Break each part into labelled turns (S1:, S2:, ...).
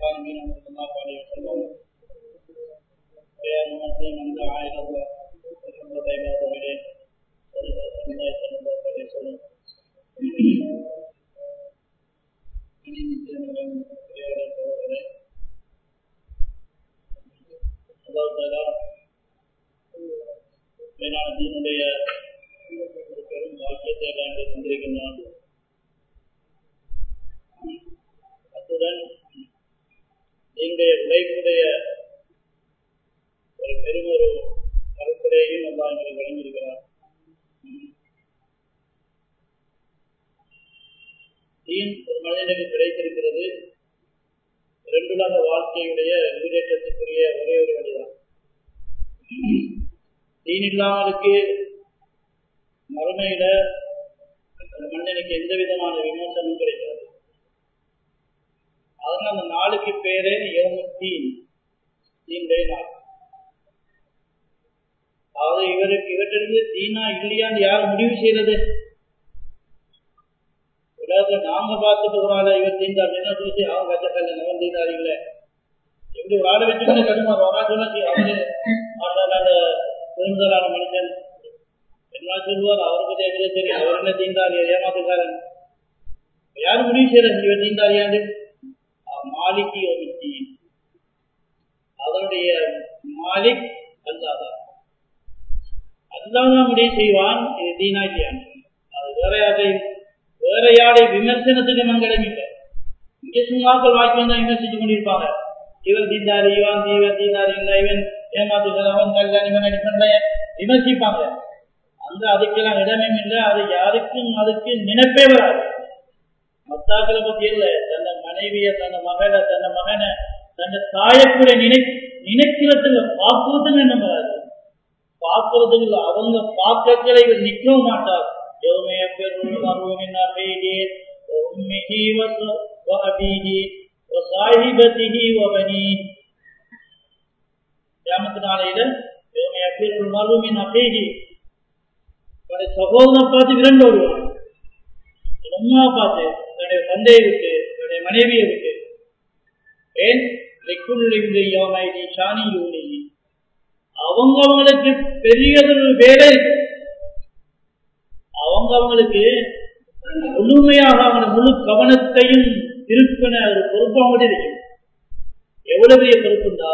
S1: نبينا صلى الله عليه وسلم ويا مؤمنين من دعا الى الله وحبب عباده اليه صدق رسول الله صلى الله عليه وسلم தீனுடைய பெரும் வாக்கியத்தை நாங்கள் தந்திருக்கின்றோம் அத்துடன் என்னுடைய உழைப்புடைய ஒரு பெரும் ஒரு கருத்துரையையும் நல்லா எங்களுக்கு வழங்கியிருக்கிறார் தீன் ஒரு மனிதனுக்கு கிடைத்திருக்கிறது இரண்டுலக வாழ்க்கையுடைய முன்னேற்றத்துக்குரிய ஒரே ஒரு வழிதான் தீன் இல்லாமலுக்கு மறுமையில அந்த மனிதனுக்கு எந்த விதமான விமோசனமும் கிடைக்காது அதனால அந்த நாளுக்கு பேரே யோமுத்தீன் தீனுடைய நாள் அதாவது இவருக்கு இவற்றிலிருந்து தீனா இல்லையான்னு யார் முடிவு செய்யறது உலகத்தை நாங்க பார்த்துட்டு ஒரு ஆளை இவர் தீண்டார் என்ன சொல்லி அவங்க கச்சக்கல்ல நவன் தீண்டார் இல்ல இப்படி ஒரு ஆளை வச்சுக்கொண்டு கடுமா வரா சொல்லி அவரு அந்த பெருந்தலான மனுஷன் என்ன சொல்லுவார் அவருக்கு தேவையில்லை சரி அவர் என்ன தீண்டார் ஏமாத்துக்காரன் யார் முடிவு செய்யறது இவர் தீண்டாரியாண்டு மாலிக்கு ஒமிச்சி அதனுடைய மாலிக் அல்லாதான் அல்லாதான் முடிவு செய்வான் இது தீனா இல்லையான் அது வேற யாரையும் வேற யாரை விமர்சனத்துக்கு மங்களம் இல்லை இங்கே சும்மாக்கள் வாக்கியம் தான் விமர்சிச்சு கொண்டிருப்பாங்க இவன் தீண்டாரு இவன் இவன் தீண்டாரு இல்லை இவன் ஏமாத்துகள் அவன் கல்யாணம் இவன் அடிப்படை விமர்சிப்பாங்க அங்க அதுக்கெல்லாம் இடமே இல்லை அது யாருக்கும் அதுக்கு நினைப்பே வராது மத்தாக்களை பத்தி இல்ல தன்னை மனைவிய தன்னை மகளை தன்னை மகனை தன்னை தாயக்கூட நினை நினைக்கிறதுல பார்க்கறதுன்னு என்ன வராது பார்க்கறதுக்கு இல்லை அவங்க பார்க்கறதுல இவர் நிற்கவும் மாட்டார் يوم يفر المرء من أخيه وأمه وأبيه وصاحبته وبنيه قيامت நாளையில يوم يفر المرء من أخيه தன்னுடைய சகோதரனை பார்த்து விரண்டு வருவான் அம்மாவை பார்த்து தன்னுடைய தந்தையை விட்டு தன்னுடைய மனைவியை விட்டு ஏன் அவங்க அவங்களுக்கு பெரியதொரு வேலை அவங்க அவங்களுக்கு முழுமையாக அவங்க முழு கவனத்தையும் திருப்பின ஒரு பொறுப்பு அவங்கள்ட்ட இருக்கு எவ்வளவு பெரிய பொறுப்புண்டா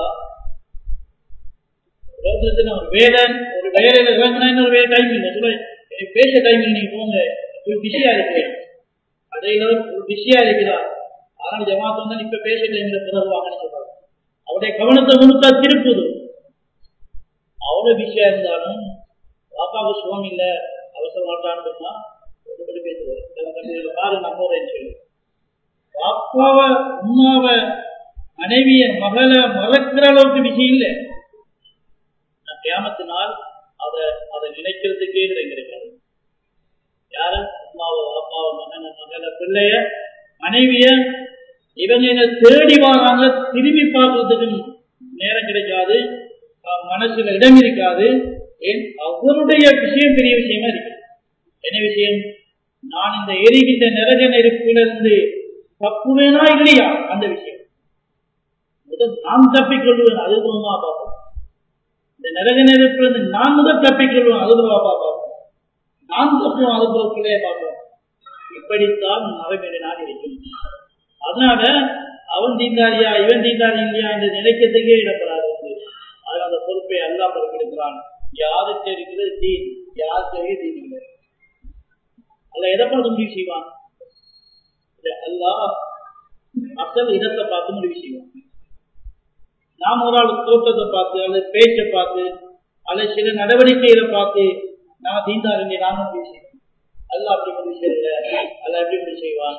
S1: ஒரு வேலை ஒரு வேலையில இறங்கினா ஒரு வேலை டைம் இல்லை சொல்ல பேச டைம் இல்லை நீங்க போங்க ஒரு பிஸியா இருக்கிறேன் அதையில ஒரு பிஸியா இருக்கிறார் ஆனால் ஜமாத்தம் தான் இப்ப பேச டைம்ல பிறகு வாங்கன்னு சொல்றாங்க அவருடைய கவனத்தை முழுக்கா திருப்புது அவ்வளவு பிஸியா இருந்தாலும் பாப்பாவுக்கு சுகம் இல்லை அவசர மாட்டான்னு சொன்னா ஒருபடி பேசுவார் சில கண்டிப்பாக பாரு நான் போறேன்னு சொல்லி பாப்பாவை உமாவை மனைவிய மகளை மறக்கிற அளவுக்கு விஷயம் இல்லை கியாமத்தினால் அதை அதை நினைக்கிறதுக்கே கிடைக்கிறது யார அம்மாவை அப்பாவை மகனை மகளை பிள்ளைய மனைவிய இவங்க என்ன தேடி வராங்க திரும்பி பார்க்கறதுக்கு நேரம் கிடைக்காது மனசுல இடம் இருக்காது ஏன் அவருடைய விஷயம் பெரிய விஷயமா இருக்கு என்ன விஷயம் நான் இந்த எரிகின்ற நரக நெருப்பிலிருந்து தப்புவேனா இல்லையா அந்த விஷயம் முதல் நான் தப்பிக்கொள்வேன் அது மூலமா பார்ப்போம் இந்த நரக நெருப்பிலிருந்து நான் முதல் தப்பிக்கொள்வேன் அது மூலமா பார்ப்போம் நான் தப்புவோம் அது போல பிள்ளைய பார்ப்போம் இப்படித்தான் மரபெறினால் இருக்கும் அதனால அவன் தீண்டாரியா இவன் தீண்டாரி இல்லையா என்று நினைக்கிறதுக்கே இடப்படாது அது அந்த பொறுப்பை அல்லா பொறுப்பெடுக்கிறான் யாருக்கு இருக்கிறது தீன் யாருக்கு தீன் இல்லை அல்ல எதை பார்த்து முடிவு செய்வான் அல்லா அசல் இடத்தை பார்த்து முடிவு செய்வான் நாம் ஒரு ஆள் தோட்டத்தை பார்த்து அல்லது பேச்சை பார்த்து அல்லது சில நடவடிக்கைகளை பார்த்து நான் தீண்டாருங்க நாம முடிவு செய்வோம் அல்ல அப்படி முடிவு செய்யல அல்ல எப்படி முடிவு செய்வான்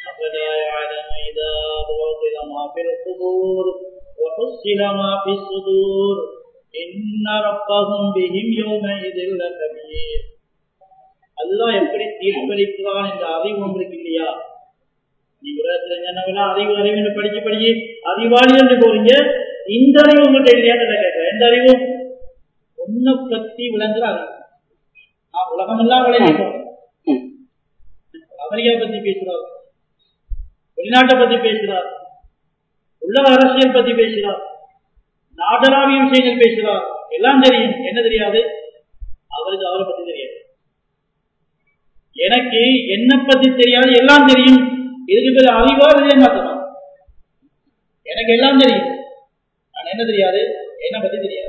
S1: وحصل ما في الصدور إن ربهم بهم يومئذ لخبير அல்லாஹ் எப்படி தீர்ப்பளிக்கிறான் என்ற அறிவு உங்களுக்கு இல்லையா நீ உலகத்துல என்னவெல்லாம் அறிவு அறிவுன்னு படிச்சு படிச்சு அறிவாளி என்று போறீங்க இந்த அறிவு உங்கள்கிட்ட இல்லையான்னு கேட்கிறேன் எந்த அறிவும் ஒன்ன பத்தி விளங்குற அறிவு நான் உலகமெல்லாம் விளையாடுறோம் அமெரிக்கா பத்தி பேசுறார் வெளிநாட்டை பத்தி பேசுறார் உள்ள உலக அரசியல் பத்தி பேசுகிறார் நாடளாவிய விஷயங்கள் பேசுகிறார் எல்லாம் தெரியும் என்ன தெரியாது அவருக்கு அவரை பத்தி தெரியாது எனக்கு என்ன பத்தி தெரியாது எல்லாம் தெரியும் இதுக்கு பேர் அறிவா இதே மாத்தலாம் எனக்கு எல்லாம் தெரியும் நான் என்ன தெரியாது என்ன பத்தி தெரியாது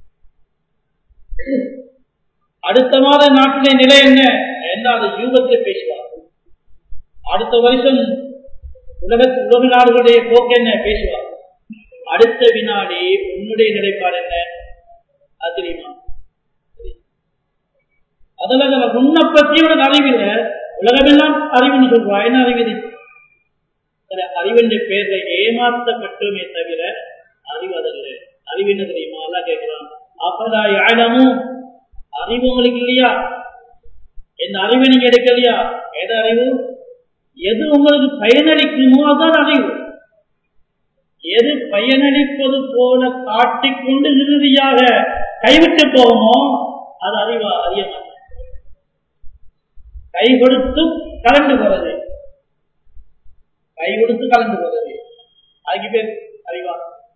S1: அடுத்த மாத நாட்டுடைய நிலை என்ன என்ன அது யூகத்தில் பேசுவார் அடுத்த வருஷம் உலக உலக நாடுகளுடைய போக்கு என்ன பேசுவார் அடுத்த வினாடி உன்னுடைய நிலைப்பாடு என்ன அது தெரியுமா அதில் உன்னை பற்றி உனக்கு அறிவில்லை உலகமெல்லாம் அறிவுன்னு சொல்றா என்ன அறிவு இது அறிவென்ற பேர்ல ஏமாற்றப்பட்டுமே தவிர அறிவு அதல்ல அறிவு என்ன தெரியுமா எல்லாம் கேட்கிறான் அப்பதா யாழமும் அறிவு உங்களுக்கு இல்லையா என் அறிவை நீங்க எடுக்கலையா எது அறிவு எது உங்களுக்கு பயனளிக்குமோ அதுதான் அறிவு எது பயனளிப்பது போல காட்டிக்கொண்டு இறுதியாக கைவிட்டு போகுமோ அது அறிவா அறிய மாட்டேன் கை கொடுத்து கலந்து போறது கை கொடுத்து கலந்து போறது அதுக்கு பேர் அறிவா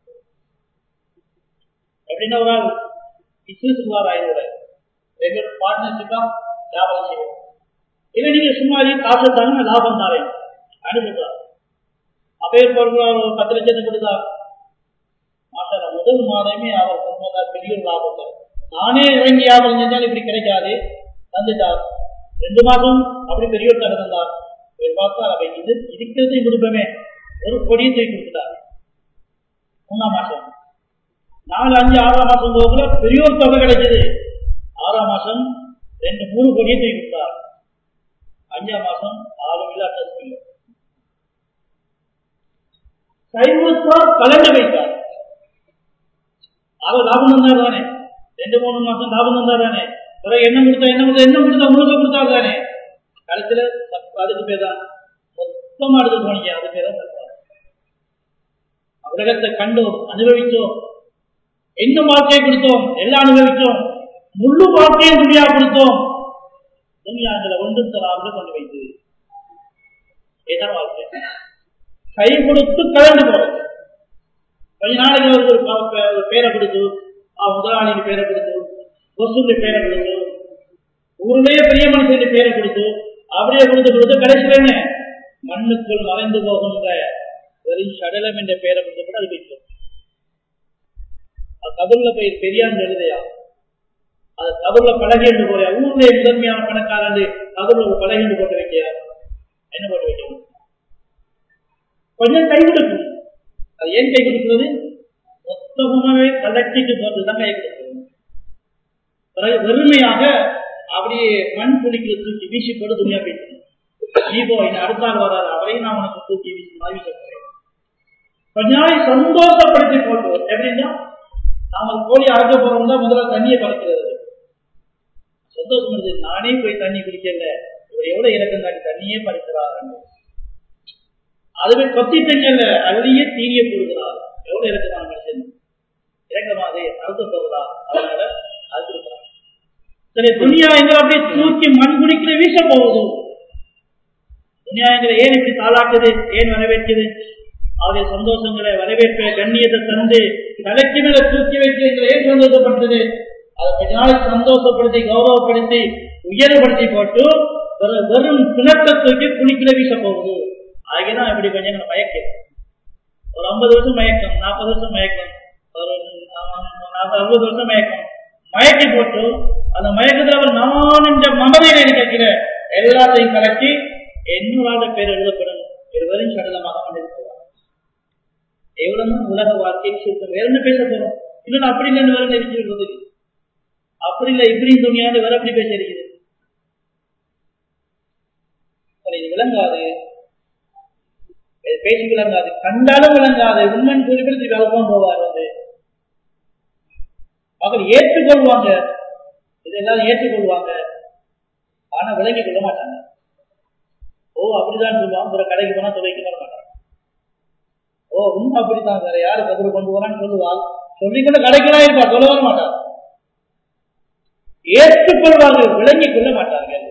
S1: எப்படின்னா ஒரு ஆள் பிசினஸ் ஆயிரோட ரெண்டு பார்ட்னர்ஷிப்பா லாபம் செய்வோம் இல்லை நீங்க சும்மா காசு தாங்க லாபம் தாரேன் அனுப்பிட்டார் அப்பேர் பொருள் ஒரு பத்து லட்சத்தை கொடுத்தா மாட்டார முதல் மாதமே அவர் சொன்னதா பெரிய லாபம் தான் நானே இறங்கி வியாபாரம் செஞ்சாலும் இப்படி கிடைக்காது தந்துட்டார் ரெண்டு மாதம் அப்படி பெரிய ஒரு தந்தார் பார்த்தா அவை இது இருக்கிறது விருப்பமே ஒரு கொடியை தூக்கி கொடுத்துட்டார் மூணாம் மாசம் நாலு அஞ்சு ஆறாம் மாசம் போகல பெரிய ஒரு தொகை கிடைச்சது ஆறாம் மாசம் ரெண்டு மூணு கோடியை தூக்கி கொடுத்தார் அஞ்சாம் மாசம் ஆறு இல்ல டெஸ்ட் இல்லை கைவிட்டார் கலந்து வைத்தார் அவர் லாபம் தந்தார் தானே ரெண்டு மூணு மாசம் லாபம் தந்தார் தானே பிறகு என்ன கொடுத்தா என்ன கொடுத்தா என்ன கொடுத்தா முழுக்க கொடுத்தா தானே கடைசியில அதுக்கு பேர் தான் மொத்தமா எடுத்து போனீங்க அது பேர் தான் உலகத்தை கண்டோம் அனுபவித்தோம் எந்த வாழ்க்கையை கொடுத்தோம் எல்லாம் அனுபவித்தோம் முழு வாழ்க்கையும் துணியா கொடுத்தோம் துணியாங்களை ஒன்று தராமல் கொண்டு வைத்து இதான் வாழ்க்கை கை கொடுத்து கலந்து போறது கொஞ்ச நாளைக்கு ஒரு ஒரு பேரை கொடுத்து முதலாளிக்கு பேரை கொடுத்து கொசுக்கு பேரை கொடுத்து ஊருலேயே பெரிய மனுஷனுக்கு பேரை கொடுத்து அப்படியே கொடுத்து கொடுத்து கடைசியில் என்ன மண்ணுக்குள் மறைந்து போகின்ற வெறும் சடலம் என்ற பெயரை கொடுத்து கூட அது வைக்கும் கபூர்ல போய் பெரியாண்டு எழுதையா அது கபூர்ல பழகி என்று போறியா ஊர்ல முதன்மையான பணக்காரன் கபூர்ல ஒரு பழகி என்று போட்டு வைக்கியா என்ன போட்டு வைக்கணும் கொஞ்சம் கை கொடுக்கும் அது ஏன் கை கொடுக்கிறது மொத்தமாகவே கலட்டிக்கு போட்டுதான் கை கொடுக்கிறது வெறுமையாக அப்படியே மண் குளிக்கிற தூக்கி வீசி போட்டு துணியா போயிட்டு நீ போ இன்னும் அடுத்த ஆள் வராது அவரையும் நான் உனக்கு தூக்கி வீசி மாதிரி சொல்றேன் கொஞ்ச நாளை சந்தோஷப்படுத்தி போட்டு எப்படின்னா நாம கோழி அழைக்க போறோம் தான் முதல்ல தண்ணியை பறக்கிறது சந்தோஷம் இருந்தது நானே போய் தண்ணி குடிக்கல இவர் எவ்வளவு இறக்கம் காட்டி தண்ணியே பறிக்கிறார் அதுவே கொத்தி தங்கல்ல அள்ளியே தீனிய போடுகிறார் எவ்வளவு இறக்கமான மனுஷன் இறக்கமாதே அழுத்த போகிறா அதனால அழுத்திருக்கிறார் சரி துணியா எங்களை அப்படியே தூக்கி மண் குடிக்கிற வீச போகுது துணியா எங்களை ஏன் இப்படி தாளாக்குது ஏன் வரவேற்குது அவருடைய சந்தோஷங்களை வரவேற்ப கண்ணியத்தை தந்து தலைக்கு மேல தூக்கி வைத்து எங்களை ஏன் சந்தோஷப்படுத்துது அதை கொஞ்ச நாளைக்கு சந்தோஷப்படுத்தி கௌரவப்படுத்தி உயர்வுபடுத்தி போட்டு வெறும் பிணத்தை தூக்கி குளிக்கிற வீச போகுது அதுக்குதான் இப்படி கொஞ்சம் மயக்கம் ஒரு ஐம்பது வருஷம் மயக்கம் நாற்பது வருஷம் மயக்கம் ஒரு அறுபது வருஷம் மயக்கம் மயக்கி போட்டு அந்த மயக்கத்தில் அவர் நான் இந்த மமதையில இருக்கிற எல்லாத்தையும் கலக்கி என்னோட பேர் எழுதப்படும் இருவரும் சடலமாக கொண்டிருக்கிறார் எவ்வளவு உலக வாழ்க்கை சுத்தம் வேற என்ன பேச போறோம் இன்னும் அப்படி இல்லைன்னு வேற நெரிச்சு விடுறது அப்படி இல்லை இப்படி துணியாண்டு வேற அப்படி பேச இருக்குது இது விளங்காது பேசி விளங்காது கண்டாலும் விளங்காது உண்மைன்னு சொல்லி திருப்பி விளக்கம் போவார் வந்து அவர் ஏற்றுக்கொள்வாங்க இதெல்லாம் ஏற்றுக்கொள்வாங்க ஆனா விளங்கி கொள்ள மாட்டாங்க ஓ அப்படிதான் சொல்லுவான் ஒரு கடைக்கு போனா துவைக்க மாட்டாங்க ஓ உண்மை அப்படித்தான் வேற யாரு பதில் கொண்டு போறான்னு சொல்லுவாள் சொல்லிக்கொண்டு கடைக்கலாம் இருப்பா சொல்ல வர மாட்டார் ஏற்றுக்கொள்வார்கள் விளங்கிக் கொள்ள மாட்டார்கள்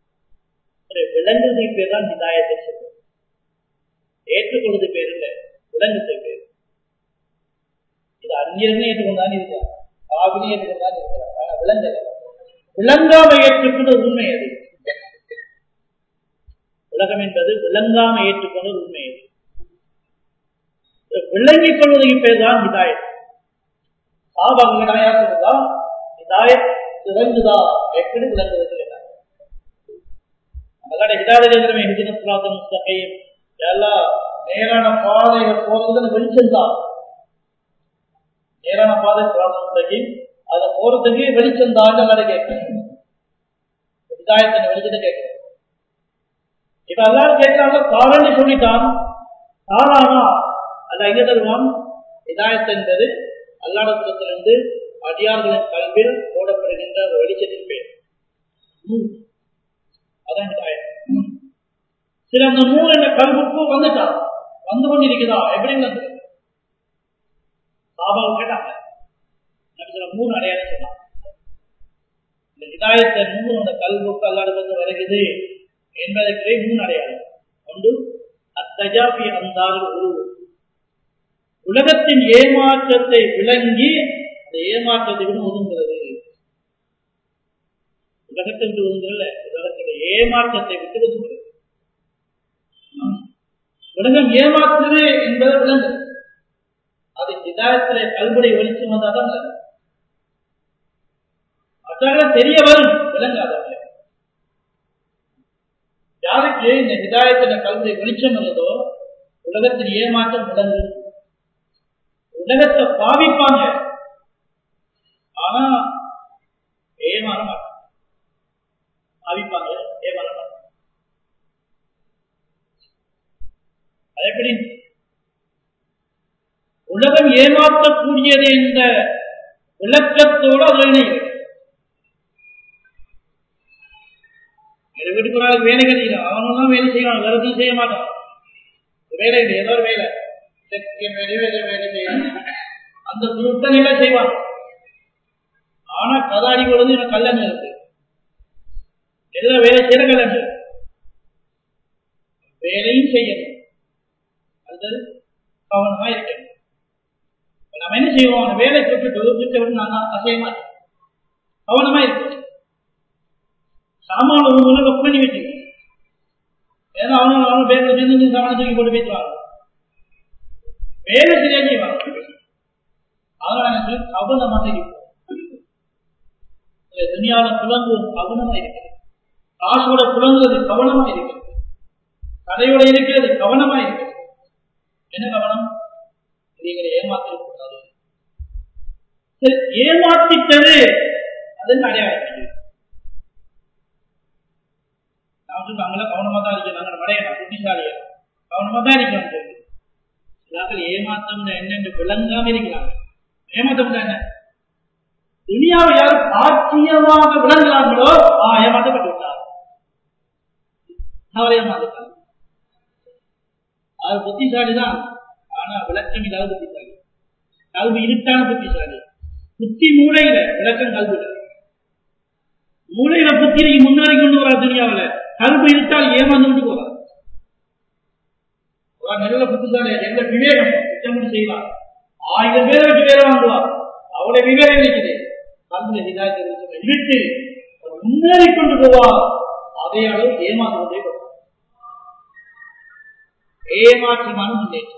S1: விளங்குவதை பேர் தான் நிதாயத்தை சொல்லும் ஏற்றுக்கொள்வது பேர் இல்லை விளங்கத்தை பேர் இது அறிஞர்கள் ஏற்றுக்கொண்டான் இருக்கிறார் பாபினி ஏற்றுக்கொண்டான் இருக்கிறார் ஆனா விளங்க விளங்காம ஏற்றுக்கொண்ட உண்மை அது உலகம் என்பது விளங்காம ஏற்றுக்கொண்ட உண்மை அது விளங்கிக் கொள்வதற்கு பேர் தான் ஹிதாயத் சாபாங்க சொல்றதா ஹிதாயத் சிறந்துதா எப்படி விளங்குவது கேட்டாங்க அதோட ஹிதாயத் ஹிதின சுலாத்தம் முஸ்தகையும் எல்லாம் நேரான பாதையில போறதுன்னு வெளிச்சம் தான் நேரான பாதை சுலாத்தம் அதை போறதுக்கு வெளிச்சம் தான் எல்லாரும் கேட்கிறேன் ஹிதாயத்தின் வெளிச்சத்தை கேட்கிறேன் இப்ப எல்லாரும் கேட்கிறாங்க தாரன்னு சொல்லிட்டான் தாரானா அல்ல எங்க தருவான் இதாயத் என்பது அல்லாடத்திலிருந்து அடியார்களின் கல்வியில் போடப்படுகின்ற ஒரு வெளிச்சத்தின் பேர் அதான் இதாயத் சில அந்த மூணு என்ற கல்விக்கு வந்துட்டான் வந்து கொண்டிருக்குதா எப்படி வந்து சாபாவை கேட்டாங்க சில மூணு அடையாளம் சொன்னான் இந்த இதாயத்தை மூணு அந்த கல்வுக்கு அல்லாடத்திலிருந்து வருகிறது என்பதற்கு மூணு அடையாளம் ஒன்று அத்தஜாபி அந்தால் உருவு உலகத்தின் ஏமாற்றத்தை விளங்கி அந்த ஏமாற்றத்தை விட ஒதுங்குகிறது உலகத்தை விட்டு ஒதுங்குறல உலகத்துடைய ஏமாற்றத்தை விட்டு ஒதுங்குகிறது உலகம் ஏமாற்றுது என்பதை விளங்கு அது இதாயத்திலே கல்விடை வெளிச்சம் வந்தாதான் மற்ற தெரிய வரும் விளங்காத யாருக்கு இந்த ஹிதாயத்தின கல்வியை வெளிச்சம் உள்ளதோ உலகத்தின் ஏமாற்றம் விளங்கு உலகத்தை பாவிப்பாங்க ஆனா ஏமாற மாட்டாங்க பாவிப்பாங்க ஏமாற மாட்டாங்க எப்படி உலகம் ஏமாற்றக்கூடியது என்ற விளக்கத்தோடு அது இணைகிறது வீட்டுக்கு ஒரு ஆளுக்கு வேலை கட்டிக்கிறான் அவனும் தான் வேலை செய்வான் வேற எதுவும் செய்ய மாட்டான் வேலை இல்லை ஏதோ ஒரு வேலை வேலையோ ஏதோ வேலை செய்யணும் அந்த குரூப் நிலை செய்வான் ஆனா கதாடி கொடுத்து எனக்கு கல்யாணம் இருக்கு எதுல வேலை செய்யற கல்யாணம் வேலையும் செய்யணும் அது கவனமா இருக்கணும் நம்ம என்ன செய்வோம் வேலை தொட்டுட்டு வீட்டை விட்டு நான் அசைய மாட்டேன் கவனமா இருக்கணும் சாமான ஒரு முறை ஒர்க் பண்ணி வச்சுக்கணும் ஏன்னா அவனும் அவனும் பேங்க்ல சேர்ந்து சாமான தூக்கி போட்டு பேசுவாங்க வேலை சரியா செய்வாங்க அதனால எனக்கு கவனமாக இருக்கும் துணியால புலங்குவது கவனமா இருக்கிறது காசோட புலங்குவது கவனமா இருக்கிறது கடையோட இருக்கிறது கவனமா இருக்கிறது என்ன கவனம் நீங்களை ஏமாத்திருக்கூடாது ஏமாத்திட்டது அதன் அடையாளம் நாங்கள கவனமா தான் இருக்கோம் நாங்கள் மடையணும் புத்திசாலியா கவனமா தான் இருக்கிறோம் சிலாக்கள் ஏமாத்தம் என்னென்று விளங்காம இருக்கிறாங்க ஏமாத்தம் என்ன துனியாவை யார் சாட்சியமாக விளங்குறாங்களோ ஆ ஏமாற்றப்பட்டு விட்டார் அவர் ஏமாந்துட்டார் அவர் புத்திசாலி தான் ஆனா விளக்கம் இல்லாத புத்திசாலி கல்வி இருட்டான புத்திசாலி புத்தி மூளையில விளக்கம் கல்வியில மூளையில புத்தி முன்னாடி கொண்டு வரா துனியாவில கல்வி இருட்டால் ஏமாந்து கொண்டு போறார் நல்ல புத்திசாலி எந்த விவேகம் திட்டமிட்டு செய்யலாம் ஆயிரம் பேரை வச்சு வேலை வாங்குவார் அவருடைய விவேகம் இருக்குது கல்வியில ஹிதாயத்தை இருட்டு முன்னேறி கொண்டு போவார் அதே அளவு ஏமாந்து கொண்டே போவார் ஏமாற்றமான முன்னேற்றம்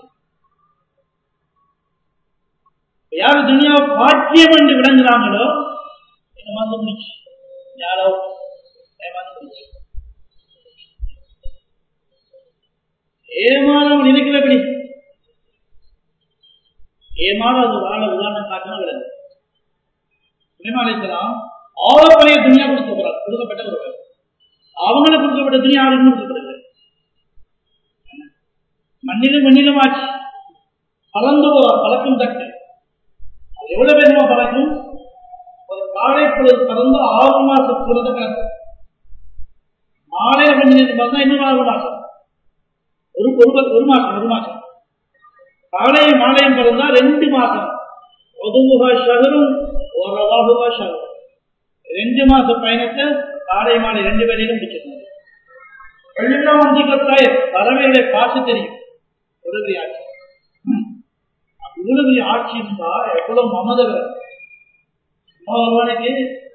S1: யாரு துணியாவை பாக்கியம் என்று விளங்குறாங்களோ ஏமாந்து முடிச்சு யாரோ ஏமாந்து முடிச்சு ஏமாறவன் நினைக்கல எப்படி ஏமாற அது வாழ உதாரணம் காட்டினா விளங்கு சுலைமான் ஆவப்பழைய துணியா கொடுக்க போறார் கொடுக்கப்பட்ட ஒருவர் அவங்களுக்கு கொடுக்கப்பட்ட துணியா யாருக்கும் கொடுக்கப்படுது மண்ணிலும் மண்ணிலும் ஆச்சு கலந்து போவார் பழக்கம் தட்டு அது எவ்வளவு வேணுமோ பழக்கம் ஒரு காலை பொழுது கலந்து ஆறு மாசம் பொழுது கலந்து மாலையில கொஞ்சம் பார்த்தா இன்னும் ஆறு மாசம் ஒரு ஒரு மாசம் ஒரு மாசம் காலையும் மாலையும் பிறந்தா ரெண்டு மாசம் ஒதுவுகா சகரும் ஒரு சகரும் ரெண்டு மாச பயணத்தை காலை மாலை ரெண்டு பேரையும் முடிச்சிருந்தாங்க வெள்ளம் வந்து கத்தாய பறவைகளை பார்த்து தெரியும் உறுதியாச்சு இவ்வளவு பெரிய ஆட்சி இருந்தா எவ்வளவு மமதவர் ஒருவனுக்கு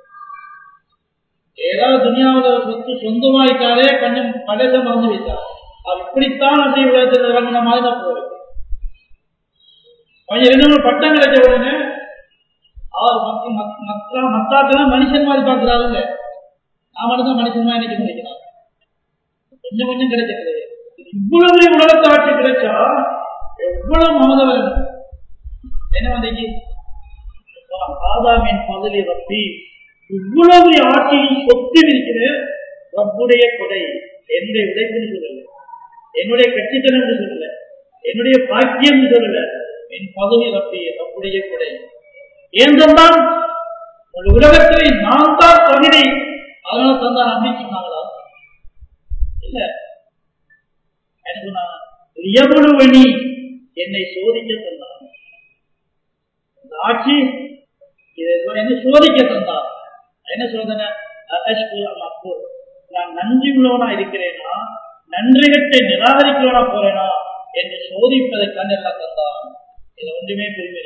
S1: ஏதாவது துனியாவில சொத்து சொந்தமாயிட்டாலே கொஞ்சம் படைத்த மறந்து வைத்தார் அவர் இப்படித்தான் அப்படி உலகத்தில் இறங்கின மாதிரி தான் போறது கொஞ்சம் ரெண்டு மூணு பட்டம் கிடைச்ச உடனே அவர் மத்தாக்கெல்லாம் மனுஷன் மாதிரி பார்க்கிறாருங்க நான் மட்டும் மனுஷன் மாதிரி நினைச்சு நினைக்கிறார் கொஞ்சம் கொஞ்சம் கிடைக்கிறது இவ்வளவு உலகத்தை ஆட்சி கிடைச்சா எவ்வளவு மமத வேணும் என்ன வந்தீங்க ஆதாமின் பதவி ரப்பி இவ்வளவு ஆட்சியில் சொத்து இருக்கிற ரப்புடைய கொடை என்னுடைய உழைப்புன்னு சொல்லல என்னுடைய கட்சித்தனம் என்று சொல்லல என்னுடைய பாக்கியம் சொல்லல என் பதவி ரப்பி ரப்புடைய கொடை ஏன் சொன்னால் உலகத்திலே நான் தான் தகுதி அதனால தந்தான் அப்படின்னு சொன்னாங்களா இல்ல எவ்வளவு என்னை சோதிக்க தந்தான் ஆட்சி என்ன சோதிக்க தந்தான் என்ன சோதனை நான் நன்றி உள்ளவனா இருக்கிறேனா நன்றிகட்டை நிராகரிக்கிறவனா போறேனா என்று சோதிப்பதற்கான எல்லாம் தந்தான் இது ஒன்றுமே பெருமை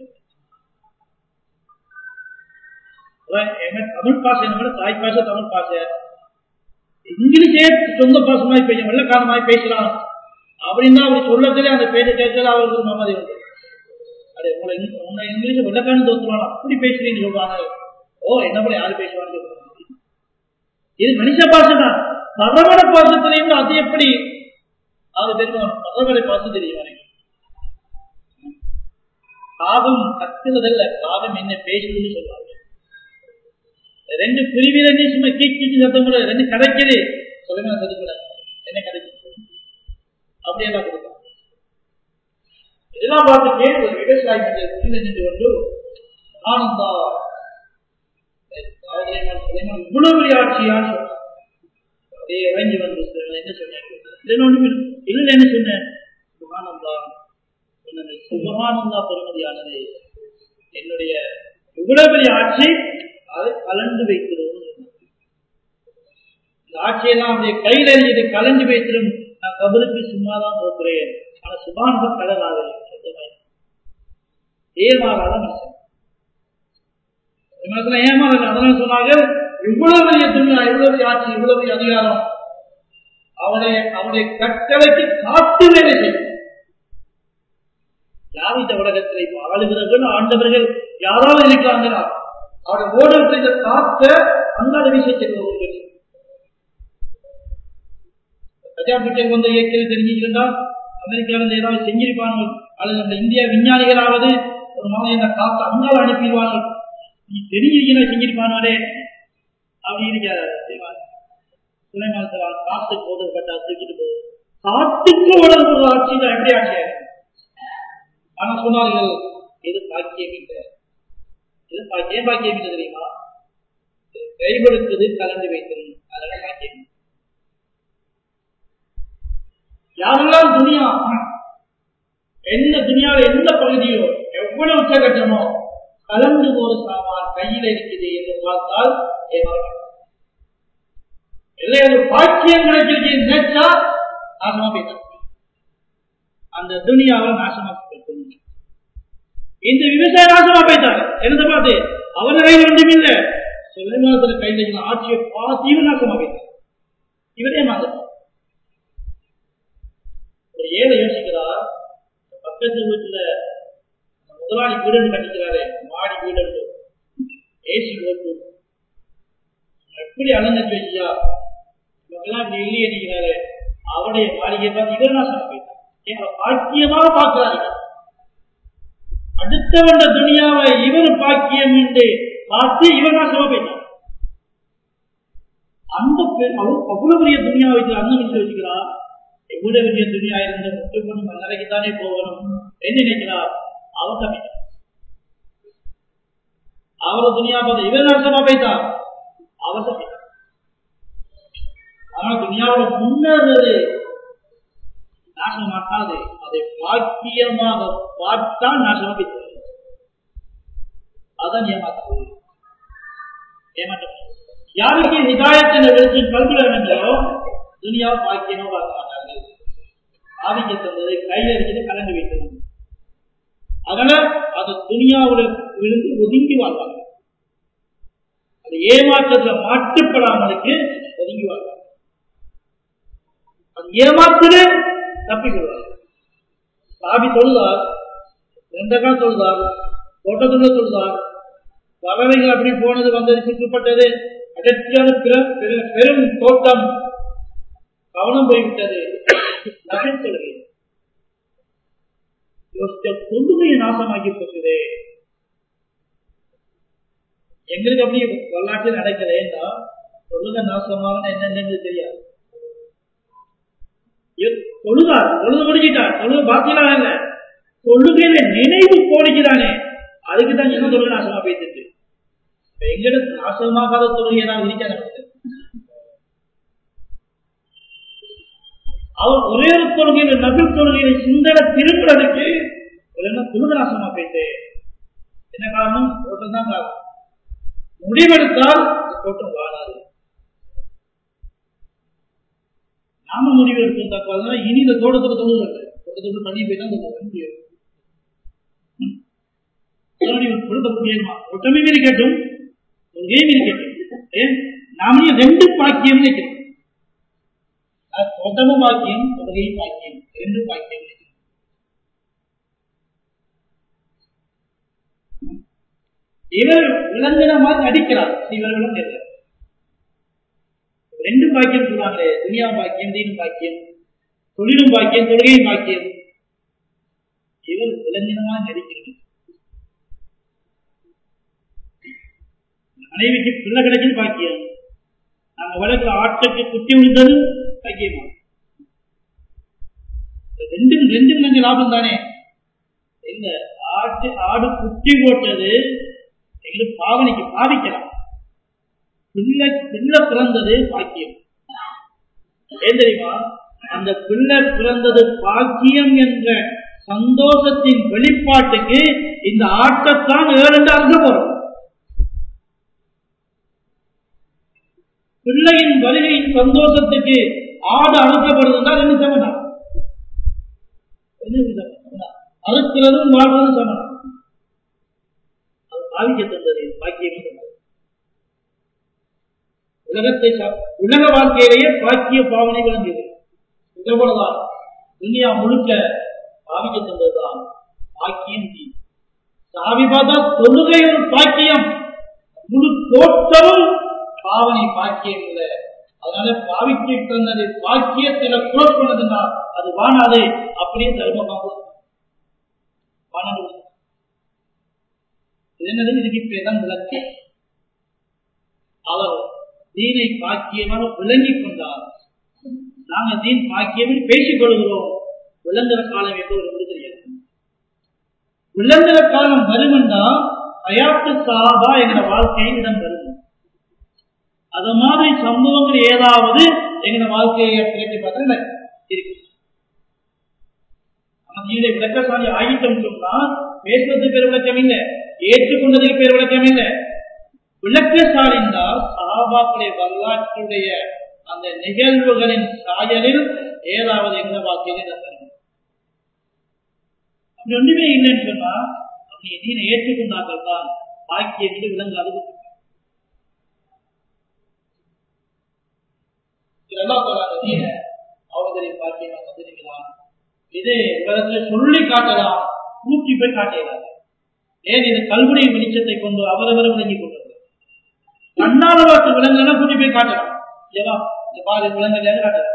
S1: தமிழ் பாஷை நம்ம தாய் பாஷை தமிழ் பாஷை இங்கிலீஷே சொந்த பாசமாய் பேச வெள்ளக்காரமாய் பேசலாம் அப்படின்னா அவர் சொல்லத்திலே அந்த பேச கேட்கல அவருக்கு மமதி உண்டு அது உங்களை உங்களை இங்கிலீஷ் வெள்ளக்காரன் தோற்றுவாங்க அப்படி பேசுறீங்க சொல்றாங்க ஓ என்ன கூட யாரு பேசுவாங்க இது மனுஷ பாஷை தான் பரவட பாசத்திலையும் அது எப்படி அவர் தெரியும் பரவடை பாசம் தெரியும் எனக்கு காகம் கத்துறதல்ல காகம் என்ன பேசுதுன்னு சொல்றாங்க ரெண்டு பிரிவிலே சும்மா கீச்சு சத்தம் கூட ரெண்டு கிடைக்குது சொல்லுங்க சதுக்கூட என்ன கிடைக்குது அப்படியெல்லாம் கொடுப்பாங்க இதெல்லாம் பார்த்து கேட்டு ஒரு விவசாயி நின்று கொண்டு ஆனந்தா இவ்வளவு பெரிய ஆட்சியான்னு சொன்னார் அப்படியே இறங்கி வந்து என்ன சொன்னேன் இல்லை என்ன சொன்னேன் சுகானந்தா சுகானந்தா பெருமதியானது என்னுடைய இவ்வளவு பெரிய ஆட்சி அதை கலந்து வைக்கிறோம் இந்த ஆட்சியெல்லாம் அவருடைய கையில் இதை கலந்து வைத்திரும் நான் கபருக்கு சும்மாதான் போகிறேன் ஆனா சுபானந்த கலராக ஏமாறாத மனுஷன் ஏமாறல அதனால சொன்னாங்க இவ்வளவு பெரிய துணியா இவ்வளவு பெரிய ஆட்சி இவ்வளவு பெரிய அதிகாரம் அவனுடைய அவனுடைய கட்டளைக்கு காத்து வேலை செய்யும் யார் இந்த உலகத்தில் இப்போ ஆளுகிறவர்கள் ஆண்டவர்கள் யாராவது இருக்கிறாங்களா அவருடைய ஓடல் செய்த காத்த அல்லாத விஷயத்தை பிரஜாபிட்டர் வந்த இயற்கையில் தெரிஞ்சுக்கிட்டா அமெரிக்காவில் ஏதாவது செஞ்சிருப்பாங்க அல்லது நம்ம இந்திய விஞ்ஞானிகளாவது ஒரு மாதிரி இந்த காத்த அங்கால் அனுப்பிடுவாங்க நீ தெரிஞ்சிருக்கீங்க செஞ்சிருப்பானாலே அப்படி இருக்க சுலைமான் காத்து போது கட்டா தூக்கிட்டு போகுது காத்துக்கு உடல் ஆட்சி தான் எப்படி ஆட்சியாக ஆனா சொன்னார்கள் இது பாக்கியம் இல்லை இது பாக்கியம் பாக்கியம் இல்லை தெரியுமா கைபடுத்தது கலந்து வைத்தது அதனால பாக்கியம் யாரெல்லாம் துணியா என்ன துணியாவில் எந்த பகுதியோ எவ்வளவு உச்சகட்டமோ கலந்து ஒரு சாமான் கையில் இருக்குது என்று பார்த்தால் ஏமாற்றம் இல்லை ஒரு பாக்கியம் கிடைச்சிருக்கு நினைச்சா நாசமா போயிட்டான் அந்த துணியாவை நாசமா போயிட்டு இந்த விவசாய நாசமா போயிட்டாங்க என்ன பார்த்து அவன் கையில் ஒன்றும் இல்லை சுலைமானத்துல கையில் ஆட்சியை பார்த்து இவன் நாசமா போயிட்டான் இவரே மாதிரி ஒரு ஏழை யோசிக்கிறார் பக்கத்து வீட்டுல முதலாளி வீடு கட்டிக்கிறாரு மாடி வீடு ஏசி போட்டு எப்படி அலங்கரிச்சு வச்சியா நமக்கெல்லாம் இப்படி இல்லையே நிற்கிறாரு அவருடைய மாளிகை பார்த்து இவர் நாசம் போயிட்டார் எங்களை பாக்கியமாக பார்க்கிறாரு அடுத்தவண்ட துணியாவை இவர் பாக்கியம் என்று பார்த்து இவர் நாசமா போயிட்டார் அந்த பெண் அவ்வளவு பெரிய துணியா வைத்து அந்த நிமிஷம் வச்சுக்கிறார் எவ்வளவு பெரிய துணியா இருந்த முட்டு பண்ணி மன்னரைக்கு தானே போகணும் என்ன நினைக்கிறார் அவர் தப்பிட்டார் அவர் துணியா பார்த்து இவர் நாசமா போயிட்டார் அவர் தப்பிட்டார் ஆனா துணியாவோட முன்னேறது நாசமாக்காது அதை பாக்கியமாக பார்த்தால் நாசமா போயிட்டு அதான் ஏமாற்ற ஏமாற்ற யாருக்கு ஹிதாயத்தின் வெளிச்சம் கல்வில வேண்டோ துணியாவை பாக்கியமா பார்க்க மாட்டார்கள் ஆதிக்க தந்ததை கையில் அடிச்சது கலந்து வைத்தது அதனால அது துணியாவுல விழுந்து ஒதுங்கி வாழ்வாங்க அது ஏமாற்றத்துல மாட்டுப்படாமலுக்கு ஒதுங்கி வாழ்வாங்க அது ஏமாத்துல தப்பிக்கொள்வாங்க சாபி தொழுதார் ரெண்டக்கா தொழுதார் தோட்டத்துள்ள தொழுதார் பறவைகள் அப்படி போனது வந்தது சுற்றுப்பட்டது அடர்த்தியான பெரும் தோட்டம் கவனம் போய்விட்டது நகைத்தொழுகை தொழுகையை நாசமாக்கி போகுது எங்களுக்கு அப்படி வரலாற்றில் நடக்கிறேன்னா தொழுக நாசமாக என்னென்னு தெரியாது தொழுதார் தொழுது முடிச்சிட்டார் தொழுது பாத்தியலா இல்ல தொழுகையில நினைவு கோடிக்கிறானே அதுக்கு தான் என்ன தொழுகை நாசமா போயிட்டு எங்களுக்கு நாசமாகாத தொழுகை ஏதாவது இருக்க நமக்கு அவர் ஒரே ஒரு தொழுகையில நபில் தொழுகையில சிந்தனை திரும்புறதுக்கு தொழுகை நாசமா போயிட்டு என்ன காரணம் தோட்டம் தான் காரணம் முடிவெடுத்தால் தோட்டம் வாழாது நாம முடிவு எடுத்து தப்பாதுன்னா இனி இந்த தோட்டத்துல தொழுது தோட்டத்துக்கு தண்ணி போய் தான் முடியும் கொடுத்த முடியுமா ஒட்டமே இருக்கட்டும் தொழுகையும் இருக்கட்டும் ஏன் நாம ரெண்டு பாக்கியம் நினைக்கிறோம் தோட்டமும் பாக்கியம் தொழுகையும் பாக்கியம் ரெண்டு பாக்கியம் இவர் விலங்கினமாக நடிக்கிறார் இவர்களும் இல்லை ரெண்டு பாக்கியம் சொல்லுவாங்களே துனியா பாக்கியம் தீனும் பாக்கியம் தொழிலும் பாக்கியம் தொழுகையும் பாக்கியம் இவர் விலங்கினமாக நடிக்கிறது மனைவிக்கு பிள்ளை கிடைச்சது பாக்கியம் நாங்க வளர்க்கிற ஆட்டுக்கு குட்டி விழுந்தது பாக்கியமா ரெண்டும் ரெண்டும் கொஞ்சம் லாபம் தானே இல்ல ஆட்டு ஆடு குட்டி போட்டது எங்களுக்கு பாவனைக்கு பாவிக்கலாம் பிள்ளை பிள்ளை பிறந்தது பாக்கியம் ஏன் தெரியுமா அந்த பிள்ளை பிறந்தது பாக்கியம் என்ற சந்தோஷத்தின் வெளிப்பாட்டுக்கு இந்த ஆட்டத்தான் ஏழு அங்க போறோம் பிள்ளையின் வருகையின் சந்தோஷத்துக்கு ஆடு அழுக்கப்படுதுன்னா என்ன சமணம் அறுக்கிறதும் வாழ்வதும் சமணம் அது பாவிக்க தந்தது பாக்கியம் உலகத்தை உலக வாழ்க்கையிலேயே பாக்கிய பாவனை விளங்கியது இதுபோலதான் துனியா முழுக்க பாவிக்க தந்ததுதான் பாக்கியம் தீ சாவி பார்த்தா தொழுகை ஒரு பாக்கியம் முழு தோற்றமும் பாவனை பாக்கியம் இல்லை அதனால பாவிக்கு தந்தது பாக்கியத்தில குழப்பனதுன்னா அது வானாது அப்படியே தர்மமாக என்னது இதுக்கு பேதான் விளக்கு அவர் தீனை பாக்கியமாக விளங்கிக் கொண்டார் நாங்க தீன் பாக்கியம் பேசிக் கொள்கிறோம் விளங்குற காலம் எப்போ ஒரு தெரியாது விளங்குற காலம் வருமெண்டா அயாத்து சாபா என்ற வாழ்க்கையில் இடம் வரும் அது மாதிரி சம்பவங்கள் ஏதாவது எங்க வாழ்க்கையை திரட்டி பார்த்தா இருக்கு நம்மளுடைய விளக்கசாலி ஆகிட்டம் சொன்னா பேசுறதுக்கு பேர் விளக்கம் இல்லை ஏற்றுக்கொண்டதுக்கு பேர் விளக்கம் இல்லை விளக்கசாலி என்றால் சகாபாக்களுடைய வரலாற்றுடைய அந்த நிகழ்வுகளின் சாயலில் ஏதாவது எங்க வாழ்க்கையில் அப்படி ஒன்றுமே இல்லைன்னு சொன்னா அப்படி எதையும் ஏற்றுக்கொண்டார்கள் தான் பாக்கியம் இது விளங்காது அவர்களை பாக்கியம் வந்திருக்கிறான் இது உலகத்தில் சொல்லி காட்டலாம் கூட்டி போய் காட்டுகிறார் ஏன் இது கல்விடைய வெளிச்சத்தை கொண்டு அவரவர் விளங்கி கொண்டது கண்ணால பார்த்து விலங்குலாம் கூட்டி போய் காட்டலாம் இல்லையா இந்த பாதி விலங்குல காட்டலாம்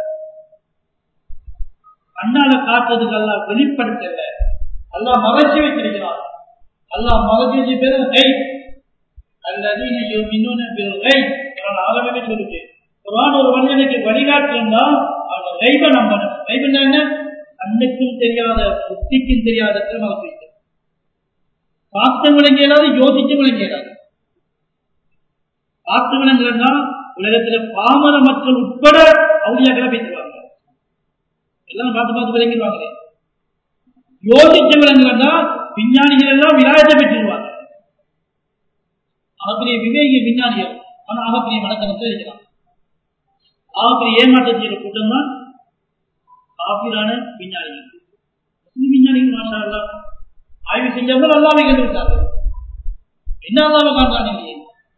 S1: கண்ணால காட்டுறதுக்கு எல்லாம் வெளிப்படுத்தல எல்லாம் மறைச்சி வச்சிருக்கிறான் எல்லாம் மறைச்சி வச்சு பேரும் கை அல்லதீன இன்னொன்னு பேரும் கை ஆகவே சொல்லுச்சு குரான் ஒரு மனிதனுக்கு வழிகாட்டுன்னா அவன் ரைப நம்பணும் ரைபன்னா என்ன கண்ணுக்கும் தெரியாத புத்திக்கும் தெரியாத மறைச்சு பார்த்து விளங்க இயலாது யோசிச்சு விளங்க இயலாது பார்த்து விளங்கலன்னா உலகத்துல பாமர மக்கள் உட்பட அவளியாக்களை பேசுவாங்க எல்லாம் பார்த்து பார்த்து விளங்கிடுவாங்க யோசிச்சு விளங்கலன்னா விஞ்ஞானிகள் எல்லாம் விநாயகத்தை பெற்றுருவாங்க ஆகப்பெரிய விவேகி விஞ்ஞானிகள் ஆனா ஆகப்பெரிய மனக்கணத்தில் இருக்கிறான் ஆகப்பெரிய ஏமாற்றத்திய கூட்டம் தான் ஆபிரான விஞ்ஞானிகள் முஸ்லிம் விஞ்ஞானிகள் மாஷா ஆய்வு செஞ்சவங்க அல்லாவை கண்டு விட்டார்கள் என்ன அல்லாவை காண்றான் இல்லையே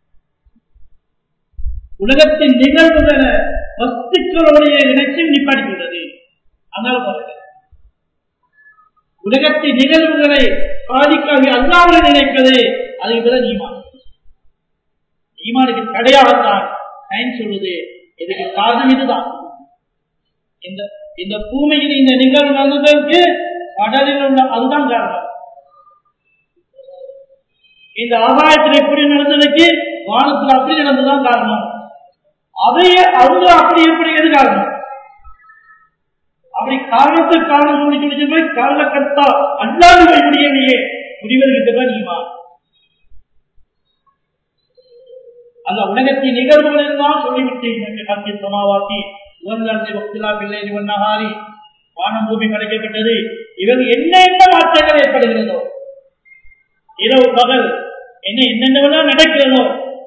S1: உலகத்தின் நிகழ்வுகளை வஸ்துக்களோடைய இணைச்சு நிப்பாட்டியுள்ளது அதனால பாருங்க உலகத்தின் நிகழ்வுகளை பாதிக்காக அல்லாமல் நினைப்பது அதுக்கு பிறகு ஈமான் ஈமானுக்கு தடையாகத்தான் சயின்ஸ் சொல்லுது இதுக்கு காரணம் இதுதான் இந்த இந்த பூமியில் இந்த நிகழ்வு நடந்ததற்கு கடலில் உள்ள அதுதான் காரணம் இந்த ஆகாயத்தில் எப்படி நடந்ததுக்கு வானத்தில் அப்படி நடந்ததுதான் காரணம் அதையே அவங்க அப்படி எப்படி எது காரணம் அப்படி காரணத்துக்கு காரணம் சொல்லி சொல்லி போய் காரணக்கர்த்தா அல்லாது போய் முடியலையே முடிவதற்கு நீமா அந்த உலகத்தின் நிகழ்வுகள் எல்லாம் சொல்லிவிட்டு எனக்கு கல்வி சமாவாத்தி உவந்தாசி வக்திலா பிள்ளை நகாரி வானம் பூமி படைக்கப்பட்டது இவங்க என்ன என்ன மாற்றங்கள் ஏற்படுகிறதோ இரவு பகல் என்ன என்னென்னவெல்லாம் நடக்கிறதோ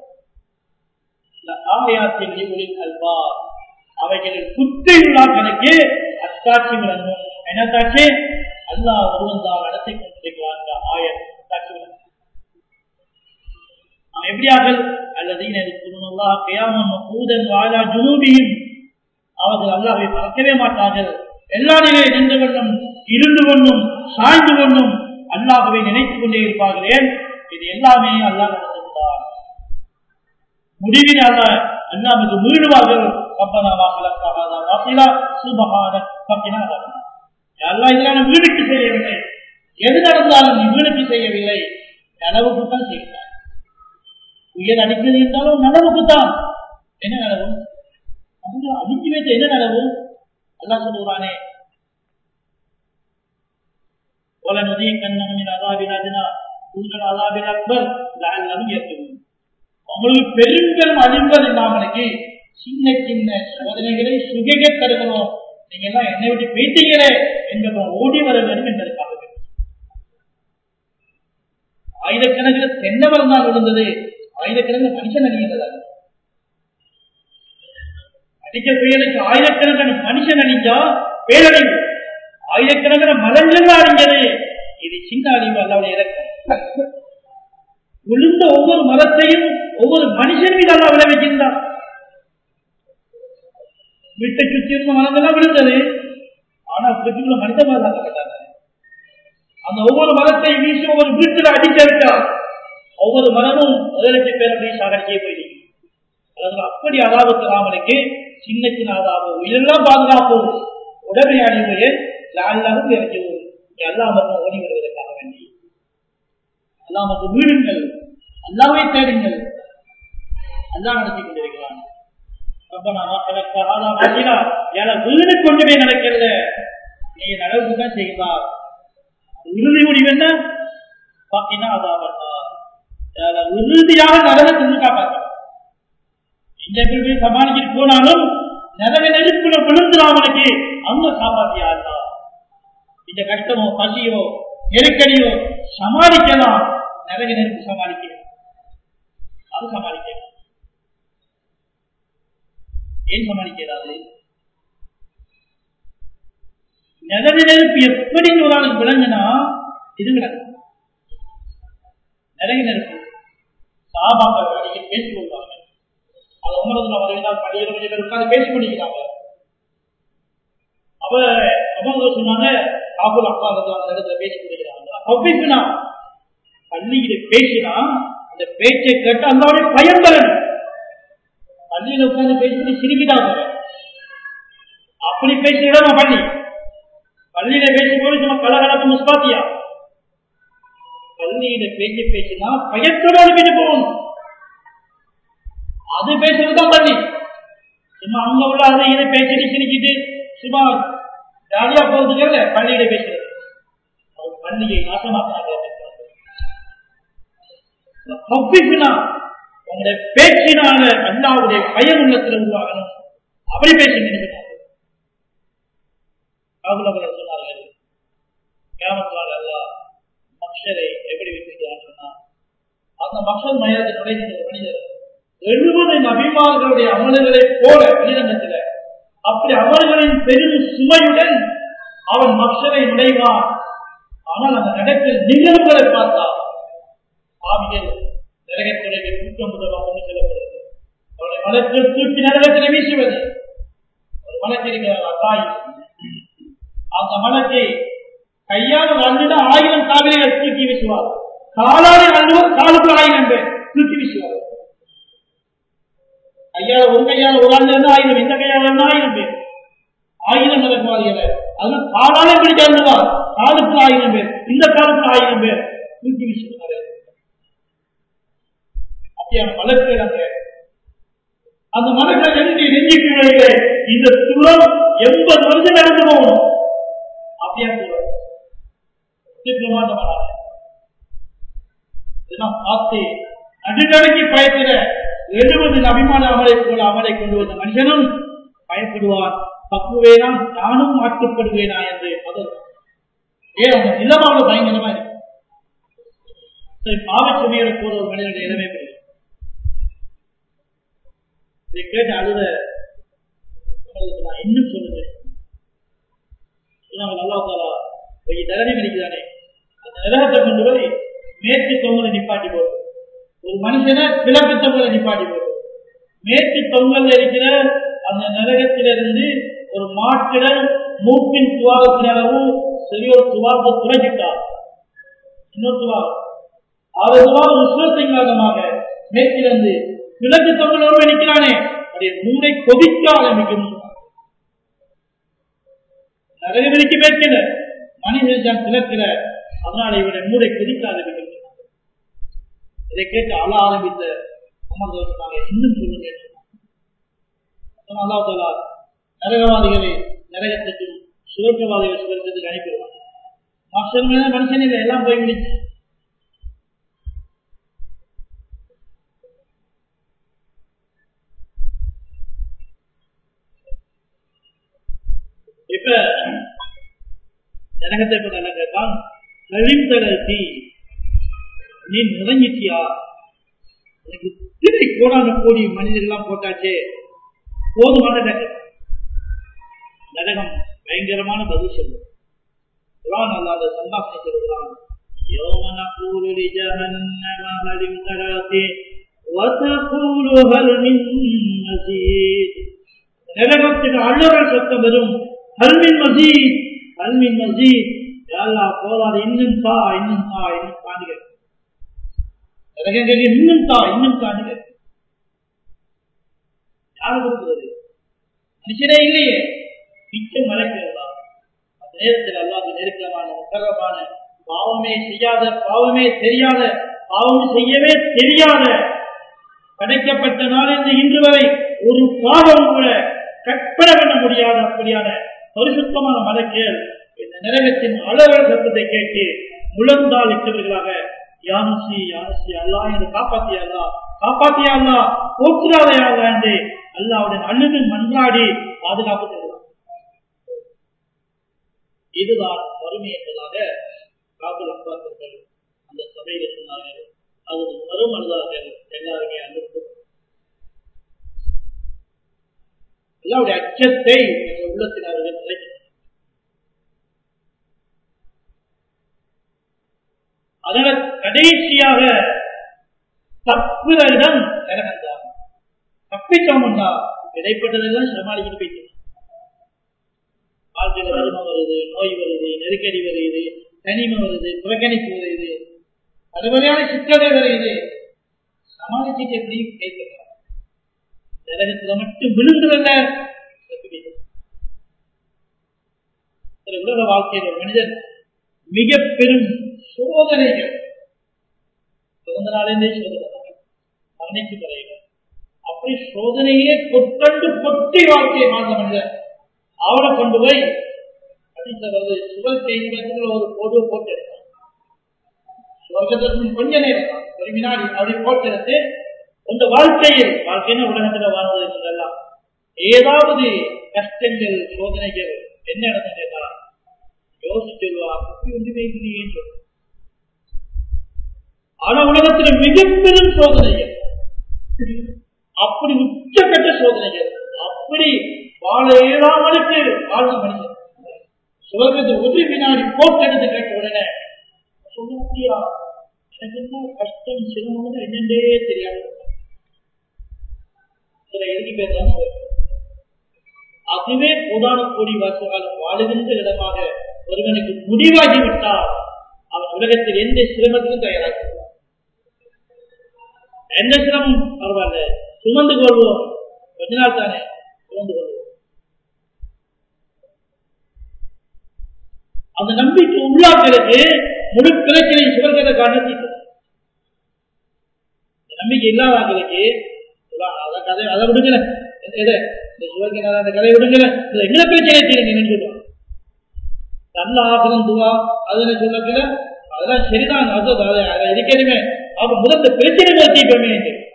S1: ஆகையாத்தின் நிபுணில் அல்வா அவைகளில் குத்தியுள்ளார்களுக்கு அத்தாட்சி விளங்கும் என்ன தாட்சி அல்லா ஒருவன் தான் நடத்தி கொண்டிருக்கிறாங்க ஆயர் தாட்சி விளங்கும் அவன் எப்படியார்கள் அல்லது ஜுனூபியும் அவர்கள் அல்லாவை மறக்கவே மாட்டார்கள் எல்லா நிலையை நின்று கொண்டும் இருந்து கொண்டும் சாய்ந்து கொண்டும் அல்லாஹவை நினைத்துக் கொண்டே இருப்பார்கள் ஏன் இது எல்லாமே அல்லாஹ் நடத்துகிறார் முடிவில் அல்ல அல்லாமுக்கு மீடுவார்கள் வீடுக்கு செய்யவில்லை எது நடந்தாலும் நீ வீடுக்கு செய்யவில்லை நனவுக்கு தான் செய்கிறார் உயர் அடிக்கிறது என்றாலும் நனவுக்கு தான் என்ன நனவு அடிச்சு வைத்த என்ன நனவு அல்லா சொல்லுவானே போல நதியை கண்ணமின் அதாபின் உங்கள் அதாபின் அக்பர் லஅல்லஹும் யர்ஜூன் உங்களுக்கு பெரும் பெரும் அழிவுகள் இல்லாமலுக்கு சின்ன சின்ன சோதனைகளை சுகக தருகிறோம் நீங்க எல்லாம் என்னை விட்டு பேசுகிறே என்பதை ஓடி வர வேண்டும் என்பதற்காக ஆயிரக்கணக்கில் தென்னை மரம் தான் விழுந்தது ஆயிரக்கணக்கில் மனுஷன் அணிகிறது அடிக்க புயலுக்கு ஆயிரக்கணக்கான மனுஷன் அணிஞ்சா பேரழிவு ஆயிரக்கணக்கான மரங்கள் அணிஞ்சது இது சின்ன அழிவு அல்லாவுடைய இறக்கம் விழுந்த ஒவ்வொரு மரத்தையும் ஒவ்வொரு மனுஷன் மீது அல்லா விளைவிக்கின்றான் வீட்டை சுற்றி இருந்த மரங்கள்லாம் விழுந்தது ஆனா வீட்டுக்குள்ள மனித மரத்தாக்கப்பட்டாங்க அந்த ஒவ்வொரு மரத்தை வீசி ஒவ்வொரு வீட்டுல அடிச்செடுத்தார் ஒவ்வொரு மரமும் ஒரு லட்சம் பேர் அப்படி சாகடிச்சே போயிடுச்சு அதாவது அப்படி அதாபத்து ராமனுக்கு சின்ன சின்ன அதாவது உயிரெல்லாம் பாதுகாப்பு உடமை அணிவுடைய எல்லாரும் இறக்கி எல்லாமக்கும் ஓடி வருவதற்காக வேண்டி அல்லாமக்கு வீடுங்கள் அல்லாவை தேடுங்கள் அல்லா நடத்தி கொண்டிருக்கிறான் வீடு கொண்டுமே நடக்கிறது நீ நடவுக்கு தான் செய்கிறார் இறுதி முடிவு என்ன பாத்தீங்கன்னா அதாவட்டா இறுதியாக நரகத்திலிருந்து காப்பாற்ற இந்த போய் சமாளிச்சுட்டு போனாலும் நரக நெருப்புல விழுந்துடாமலுக்கு அங்க காப்பாற்றியா இந்த கஷ்டமோ பசியோ நெருக்கடியோ சமாளிக்கலாம் நரக நெருப்பு சமாளிக்க அது சமாளிக்க ஏன் சமாளிக்கிறாது நரக நெருப்பு எப்படி ஒரு ஆளுக்கு விளங்குனா இது விளங்கும் நரக நெருப்பு சாபாக்கள் அடிக்கடி பேசிக் கொள்வாங்க அது உமரத்துல வருகிறார் படியில கொஞ்சம் உட்கார்ந்து பேசி கொண்டிருக்கிறாங்க அவ அவங்க சொன்னாங்க காபூல் அப்பா அந்த இடத்துல பேசி கொண்டிருக்கிறாங்க அப்படின்னா பள்ளியில பேசினா அந்த பேச்சை கேட்டு அந்த பயம் வரணும் பள்ளியில உட்கார்ந்து பேசி சிரிக்கிட்டாங்க அப்படி பேசுகிறோம் பள்ளி பள்ளியில பேசும்போது சும்மா கலகலப்பு முஸ்பாத்தியா பள்ளியில பேச்சு பேசினா பயத்தோட பேச்சு போகணும் அது பேசுறதுதான் பள்ளி சும்மா அங்க உள்ள அதை இதை பேசிட்டு சிரிக்கிட்டு சும்மா ஜாலியா போறதுக்கு பள்ளியில பேசுறது பள்ளியை நாசமாக்குறாங்க உங்களுடைய பேச்சினால அல்லாவுடைய பயம் உள்ளத்தில் உருவாகணும் அப்படி பேசி நினைக்கிறாங்க சொன்னார்கள் கிராமத்தினால் அல்லா மக்ஷரை எப்படி வைத்திருக்கிறாங்கன்னா அந்த மக்கள் மயத்தை நுழைகின்ற மனிதர் எழுபது நபிமார்களுடைய அமல்களை போல வெளிரங்கத்தில் அப்படி அமல்களின் பெரும் சுமையுடன் அவன் மக்சரை நுழைவான் ஆனால் அந்த நடக்கிற நிகழ்வுகளை பார்த்தா ஆவிகள் நரகத்துடைய கூட்டம் முதலாக கொண்டு செல்லப்படுகிறது அவருடைய மலத்தில் தூக்கி நரகத்தில் வீசுவது ஒரு மலக்கு இருக்கிறார் அத்தாய் அந்த மலத்தை கையால் அள்ளிட ஆயிரம் காவிரிகள் தூக்கி வீசுவார் காலாலே அள்ளுவர் காலுக்கு ஆயிரம் பேர் தூக்கி வீசுவார் கையால் ஒரு கையால் ஒரு ஆள் இருந்தா ஆயிரம் இந்த கையால் இருந்தா ஆயிரம் பேர் ஆயிரம் நடக்குவார்கள் அது காலாலே பிடிக்க அள்ளுவார் காலுக்கு ஆயிரம் பேர் இந்த காலுக்கு ஆயிரம் பேர் தூக்கி வீசுவார் அப்படியான மலக்குகள் அங்க அந்த மலக்கள் எழுதி நெஞ்சுக்கு விளையில இந்த துளம் எண்பது வருஷம் நடந்து போகணும் அப்படியா சொல்லுவார் பிரமாண்டமான இதெல்லாம் பார்த்து நடுநடுக்கி பயத்தில எழுபது அபிமான அமலை போல அமலை கொண்டு வந்த மனுஷனும் பயப்படுவான் தப்புவேனா நானும் மாட்டுப்படுவேனா என்று பதம் ஏன் அந்த நிலமாக பயங்கரமா இருக்கு சரி பாவச்சுமையோட போற ஒரு மனிதனுடைய இடமே பெரிய இதை கேட்டு அழுத நான் இன்னும் சொல்லுவேன் நல்லா தாரா கொஞ்சம் நிலைமை கிடைக்குதானே அந்த நிலகத்தை கொண்டு போய் மேற்கு தொங்கலை நிப்பாட்டி போடும் ஒரு மனுஷனை கிழக்கு தொங்கலை நிப்பாட்டி போடும் மேற்கு தொங்கல் இருக்கிற அந்த நரகத்திலிருந்து ஒரு மாட்டிடல் மூக்கின் துவாரத்தின் அளவு சிறியோர் துவாரத்தை துளைச்சிட்டார் இன்னொரு துவாரம் ஆறு துவாரம் உஷ்ணத்தின் காரணமாக மேற்கிலிருந்து கிழக்கு தொங்கலோடு நிற்கிறானே அதை மூளை கொதிக்க ஆரம்பிக்கும் நரக விதிக்கு மேற்கில மனிதன் தான் கிழக்கிற அதனால இவரை மூளை கொதிக்க ஆரம்பிக்கும் இதை கேட்டு அழ ஆரம்பித்த அமர்ந்தவர்களாக இன்னும் சொல்லுங்க அல்லா தாலா நரகவாதிகளை நரகத்துக்கும் சுவர்க்கவாதிகளை சுவர்க்கத்துக்கு அனுப்பிடுவாங்க மனுஷன் மனுஷன் இல்லை எல்லாம் போய் முடிச்சு இப்ப நரகத்தை பத்தி என்ன கேட்டால் கழிந்தரசி நீ நிறைஞ்சிட்டியா எனக்கு திரை கோடான கோடி மனிதர்கள்லாம் போட்டாச்சே போதுமான நரகம் பயங்கரமான பதில் சொல்லும் குரான் அல்லாத சந்தாசனை சொல்கிறான் يوم نقول لجهنم هل امتلأت وتقول هل من مزيد நரகத்துக்கு அழுறல் சத்தம் வரும் ஹல்மின் மசீத் ஹல்மின் மசீத் யாரா போராது இன்னும் தா இன்னும் தா இன்னும் காணுக நரகங்கள் இன்னும் தா இன்னும் காணுக யாரு கொடுக்கிறது மனுஷனே இல்லையே மிச்சம் மலைக்கிறதா அந்த நேரத்தில் அல்லாத நெருக்கமான முகரமான பாவமே செய்யாத பாவமே தெரியாத பாவம் செய்யவே தெரியாத படைக்கப்பட்ட நாளிலிருந்து இன்று வரை ஒரு பாவம் கூட கற்பனை பண்ண முடியாத அப்படியான பரிசுத்தமான மலக்கியல் இந்த நரகத்தின் அளவல் சத்தத்தை கேட்டு முழந்தால் இட்டவர்களாக யானசி யானசி அல்லா என்று காப்பாத்தியா அல்லா காப்பாத்தியா அல்லா போக்குறாதே அல்லா என்று அல்லாவுடன் அழுது மன்றாடி பாதுகாப்பு தருவார் இதுதான் வறுமை என்பதாக காபுல் அப்பாக்கள் அந்த சபையில் சொன்னார்கள் அது வரும் அல்லார்கள் எல்லாருமே அனுப்பும் அல்லாவுடைய அச்சத்தை எங்கள் உள்ளத்தில் அவர்கள் நிலைக்க அதனால கடைசியாக தப்புதல்தான் நரகந்தான் தப்பிச்சோம்னா இடைப்பட்டதெல்லாம் சமாளிக்கிட்டு போயிட்டு வாழ்க்கையில வறுமை வருது நோய் வருது நெருக்கடி வருது தனிமை வருது புறக்கணிப்பு வருது அது வரையான சிக்கல்கள் வருது சமாளிச்சுட்டு எப்படி கேட்கிறார் நரகத்துல மட்டும் விழுந்துடல உலக வாழ்க்கையில் ஒரு மனிதன் மிக பெரும் சோதனைகள் பிறந்த நாளிலே சோதனை மரணிக்கு வரையில அப்படி சோதனையிலே கொட்டண்டு கொட்டி வாழ்க்கையை வாழ்ந்த மனிதன் அவனை கொண்டு போய் அடித்தவரது சுவர் செய்திகளுக்கு ஒரு பொது போட்டு எடுத்தான் சுவர்க்கத்திற்கு கொஞ்ச நேரம் தான் ஒரு வினாடி அப்படி போட்டு எடுத்து உங்க வாழ்க்கையில் வாழ்க்கைன்னு உலகத்துல வாழ்ந்தது சொல்லலாம் ஏதாவது கஷ்டங்கள் சோதனைகள் என்ன நடந்து கேட்டா யோசிச்சுருவா அப்படி ஒன்றுமே இல்லையேன்னு சொல்லுவோம் ஆனா உலகத்துல மிக பெரும் சோதனைகள் அப்படி உச்சக்கட்ட சோதனைகள் அப்படி வாழ இயலாமலுக்கு வாழ்ந்த மனிதன் சுவர்க்கத்தை ஒரு வினாடி போட்டெடுத்து கேட்ட உடனே சொல்ல முடியாது எனக்கு என்ன கஷ்டம் சிரமம் என்னென்றே தெரியாது சில எழுதி பேர் தான் சொல்றேன் அதுவே கோடான கோடி வாசகால் வாழுகின்ற இடமாக ஒருவனுக்கு முடிவாகிவிட்டால் அவன் உலகத்தில் எந்த சிரமத்திலும் தயாராகிறான் எந்த சிரமம் பரவாயில்ல சுமந்து கொள்வோம் கொஞ்ச நாள் தானே சுமந்து கொள்வோம் அந்த நம்பிக்கை உள்ளாக்களுக்கு முழு பிரச்சனை சுவர்கத காரணம் நம்பிக்கை இல்லாதவங்களுக்கு அதை கதை அதை விடுங்கல எதை இந்த சுவர்கத அந்த கதையை விடுங்கல எங்களை பிரச்சனை தீருங்க சொல்லுவாங்க நல்ல ஆசனம் துவா அதனை சொல்லக்கல அதெல்லாம் சரிதான் அது அதை இருக்கணுமே அப்ப முதல்ல பிரச்சனை தீர்ப்பமே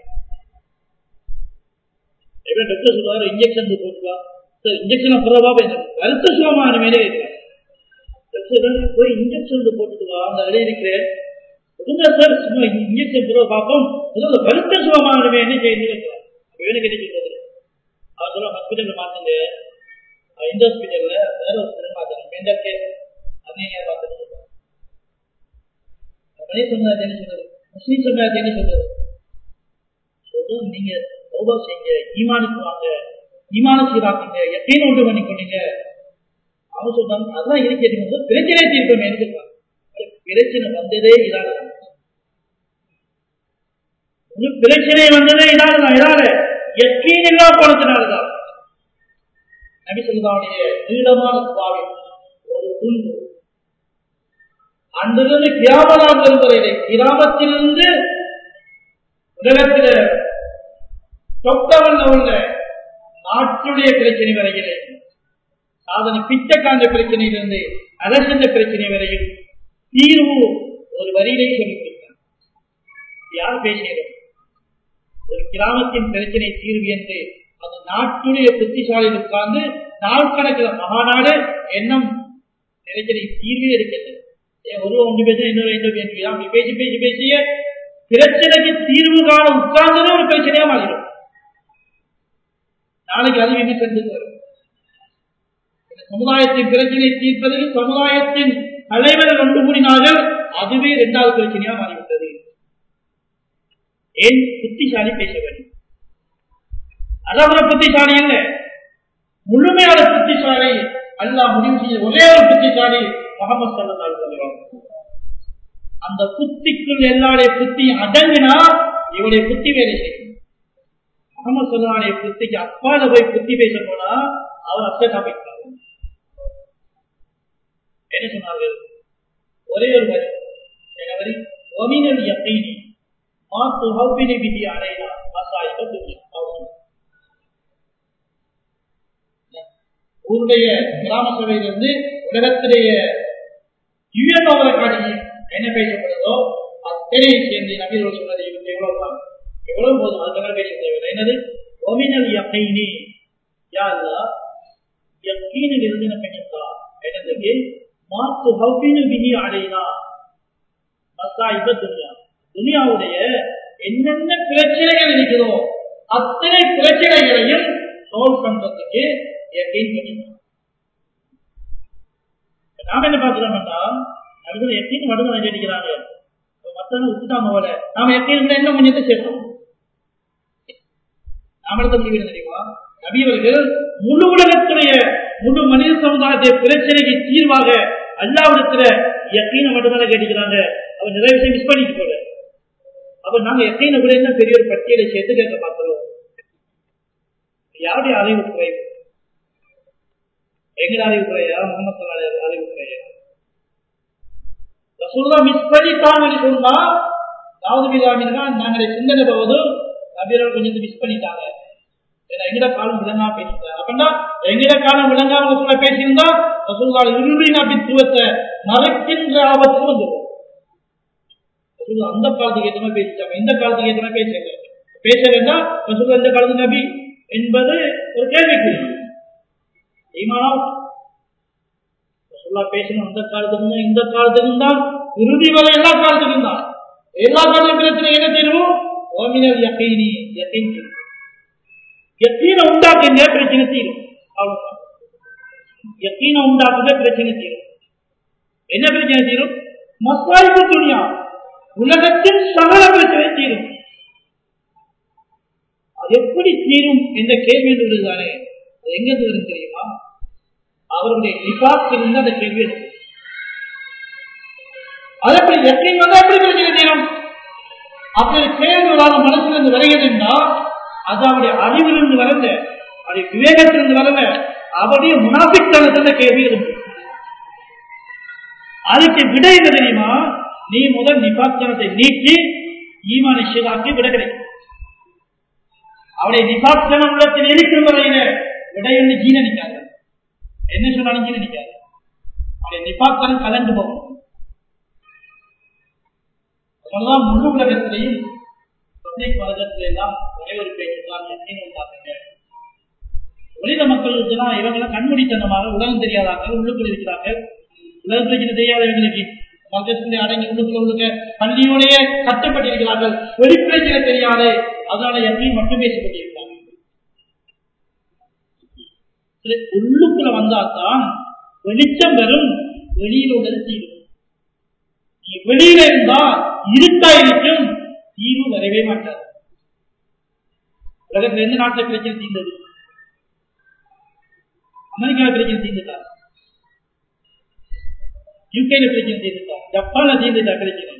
S1: எப்படி டாக்டர் சொல்லுவாரு இன்ஜெக்ஷன் போட்டுவா இன்ஜெக்ஷன் பிறவா கருத்து சுகமான மேலே இருக்கிறார் போய் இன்ஜெக்ஷன் போட்டுட்டு வா அந்த இடையே இருக்கிறேன் சார் சும்மா இன்ஜெக்ஷன் பிறகு பார்ப்போம் முதல்ல கருத்த சுகமானவே என்ன செய்யணும் எனக்கு என்ன சொல்றது அவர் சொல்ல ஹாஸ்பிட்டல்ல மாத்துங்க இந்த ஹாஸ்பிட்டல்ல வேற ஹாஸ்பிட்டல் மாத்தணும் எந்த கேஸ் அப்படின்னு பார்த்துட்டு மணி சொன்னது என்ன சொல்றது முஸ்லீம் சொன்னது என்ன சொல்றது சொல்றது நீங்க தௌபா செய்யுங்க ஈமானுக்கு வாங்க ஈமான சீராக்குங்க எத்தையும் உண்டு பண்ணி கொண்டீங்க அவங்க சொல்றாங்க அதெல்லாம் இருக்கிறது பிரச்சனை தீர்ப்போம் எனக்கு பிரச்சனை வந்ததே இதால பிரச்சனை வந்ததே இதால தான் இதால எத்தீன் இல்லா போனதுனாலதான் நபி சொல்லுடைய நீளமான சுவாமி ஒரு துன்பு அன்றிலிருந்து கிராமலாக இருந்தவரை கிராமத்திலிருந்து உலகத்தில் தொட்டவல்ல உள்ள நாட்டுடைய பிரச்சனை வரையிலே சாதனை பிச்சைக்காந்த பிரச்சனையிலிருந்து அரசின் பிரச்சனை வரையும் தீர்வு ஒரு வரியிலே சொல்லி கொடுத்தார் யார் பேசுகிறோம் ஒரு கிராமத்தின் பிரச்சனை தீர்வு என்று அந்த நாட்டுடைய புத்திசாலியில் உட்கார்ந்து நாள் கணக்கில் மகாநாடு எண்ணம் பிரச்சனை தீர்வே இருக்கிறது ஒரு ஒன்று பேச இன்னொரு ரெண்டு பேசி அப்படி பேசி பேசி பேசிய பிரச்சனைக்கு தீர்வு காண உட்கார்ந்ததே ஒரு பிரச்சனையா மாறிடும் நாளைக்கு அது என்ன சென்று வரும் சமுதாயத்தின் பிரச்சனை தீர்ப்பதில் சமுதாயத்தின் தலைவர்கள் ஒன்று கூடினார்கள் அதுவே இரண்டாவது பிரச்சனையா மாறிவிட்டது ஏன் புத்திசாலி பேச வேண்டும் அதாவது புத்திசாலி அல்ல முழுமையான புத்திசாலி அல்லா முடிவு செய்ய ஒரே ஒரு புத்திசாலி முகமது சல்லா சொல்லுவாங்க அந்த புத்திக்குள் எல்லாருடைய புத்தி அடங்கினா இவருடைய புத்தி வேலை செய்யும் முகமது சல்லாடைய புத்திக்கு அப்பால போய் புத்தி பேச போனா அவர் அப்செட்டா போய்ட்டார் என்ன சொன்னார்கள் ஒரே ஒரு வரி என்ன வரி ஒமினல் யக்கீனி மாத்து ஹவ்வினி விதி அடையா மசாயிக துணி ஊருடைய கிராம சபையிலிருந்து உலகத்திலேயே யுஎன்ஓவை காட்டி என்ன பேசப்படுதோ அத்தனை சேர்ந்து நபீர்கள் சொன்னது இவருக்கு எவ்வளவு தான் எவ்வளவு போதும் அதுக்காக பேச தேவையில்லை என்னது ஒமினல் யக்கீனி யா அல்லா யக்கீனில் இருந்து என்ன பெண்ணா என்னதுக்கு மாத்து ஹவ்வினு விதி அடையினா மசாயிப துனியா துனியாவுடைய என்னென்ன பிரச்சனைகள் இருக்கிறதோ அத்தனை பிரச்சனைகளையும் சோல்வ் பண்றதுக்கு யக்கீன் பண்ணிக்கலாம் நாம என்ன பார்க்கிறோம்னா நடுவில் எத்தீன் வடுங்க அடிக்கிறாங்க மத்தவங்க விட்டுட்டாங்க போல நாம எத்தீன் என்ன கொஞ்சத்தை சேர்த்தோம் நாம எடுத்த முடிவு தெரியுமா நபியவர்கள் முழு உலகத்துடைய முழு மனித சமுதாயத்தை பிரச்சனைக்கு தீர்வாக அல்லாவிடத்துல எத்தீன மட்டும்தானே கேட்டுக்கிறாங்க அவர் நிறைய விஷயம் மிஸ் பண்ணிட்டு போல அப்ப நாங்க எத்தீன விட என்ன பெரிய ஒரு பட்டியலை சேர்த்து கேட்க பார்க்கிறோம் யாருடைய அறிவு குறைவு எங்கட அறிவு குறையா முகமது அறிவு குறையா ரசூல்லா மிஸ் பண்ணிட்டாங்கன்னு சொன்னா தாவூது பிலாமினா நாங்களுடைய சிந்தனை போது நபீரர்கள் கொஞ்சம் மிஸ் பண்ணிட்டாங்க ஏன்னா எங்கட காலம் விளங்காம பேசிட்டாங்க அப்படின்னா எங்கட காலம் விளங்காம சொல்ல பேசியிருந்தா ரசூல்லா இருளின் அபித்துவத்தை மறைக்கின்ற ஆபத்து வந்துடும் அந்த காலத்துக்கு ஏற்ற மாதிரி பேசிட்டாங்க இந்த காலத்துக்கு ஏற்ற மாதிரி பேசல பேச வேண்டாம் ரசூல்லா இந்த காலத்து நபி என்பது ஒரு கேள்விக்குறி ஈமானா சொல்லா பேசணும் அந்த காலத்துக்கும் தான் இந்த காலத்துக்கும் தான் இறுதி வரை எல்லா காலத்துக்கும் தான் எல்லா காலத்துக்கும் பிரச்சனை என்ன தீர்வும் ஓமினல் யக்கீனி யக்கீன் யக்கீனை உண்டாக்குங்க பிரச்சனை தீரும் அவ்வளவுதான் யக்கீனை உண்டாக்குங்க பிரச்சனை தீரும் என்ன பிரச்சனை தீரும் மசாய்ப்பு துணியா உலகத்தின் சகல பிரச்சனை தீரும் அது எப்படி தீரும் என்ற கேள்வி என்று வருதானே அது எங்கிருந்து வரும் தெரியுமா அவருடைய நிபாக் இருந்து அந்த கேள்வி இருக்கு அது எப்படி எப்படி வந்தா எப்படி பிரச்சனை தீரும் அப்படி கேள்வி ஒரு மனசுல இருந்து வருகிறது என்றால் அது அவருடைய அறிவிலிருந்து வரல அவருடைய விவேகத்திலிருந்து வரல அவருடைய முனாபித்தனத்திலிருந்து கேள்வி இருக்கு அதுக்கு விடை என்ன தெரியுமா நீ முதல் நிபாத்தனத்தை நீக்கி ஈமான சிவாக்கி விட கிடைக்கும் அவருடைய நிபாத்தனம் உள்ளத்தில் இருக்கும் வரையில விடை என்று ஜீன நிற்காது என்ன சொன்னாலும் ஜீன நிற்காது அவருடைய நிபாத்தனம் கலந்து போகும் அதனால்தான் முழு உலகத்திலையும் உலகத்தில எல்லாம் ஒரே ஒரு பேச்சு தான் எத்தனை உண்டாக்குங்க உலக மக்களுக்கு தான் இவங்கெல்லாம் கண்மூடித்தனமாக உலகம் தெரியாதாங்க உள்ளுக்குள் இருக்கிறாங்க உலக பிரச்சனை தெரியாதவர்களுக்கு மக்களுக்கு அடங்கி உள்ளுக்குள்ள உள்ளுக்க பள்ளியோடைய கட்டப்பட்டிருக்கிறார்கள் வெளி பிரச்சனை தெரியாது அதனால எப்பயும் மட்டும் பேசப்பட்டிருக்கிறாங்க உள்ளுக்குள்ள வந்தால்தான் வெளிச்சம் வரும் வெளியில் உள்ளது தீரும் நீ வெளியில இருந்தா இருட்டா இருக்கும் தீர்வு வரவே மாட்டார் உலகத்தில் எந்த நாட்டில் பிரச்சனை தீர்ந்தது அமெரிக்காவில் பிரச்சனை தீர்ந்துட்டார் யூகேல பிரச்சனை தீர்ந்துட்டார் ஜப்பான்ல தீர்ந்துட்டா பிரச்சனை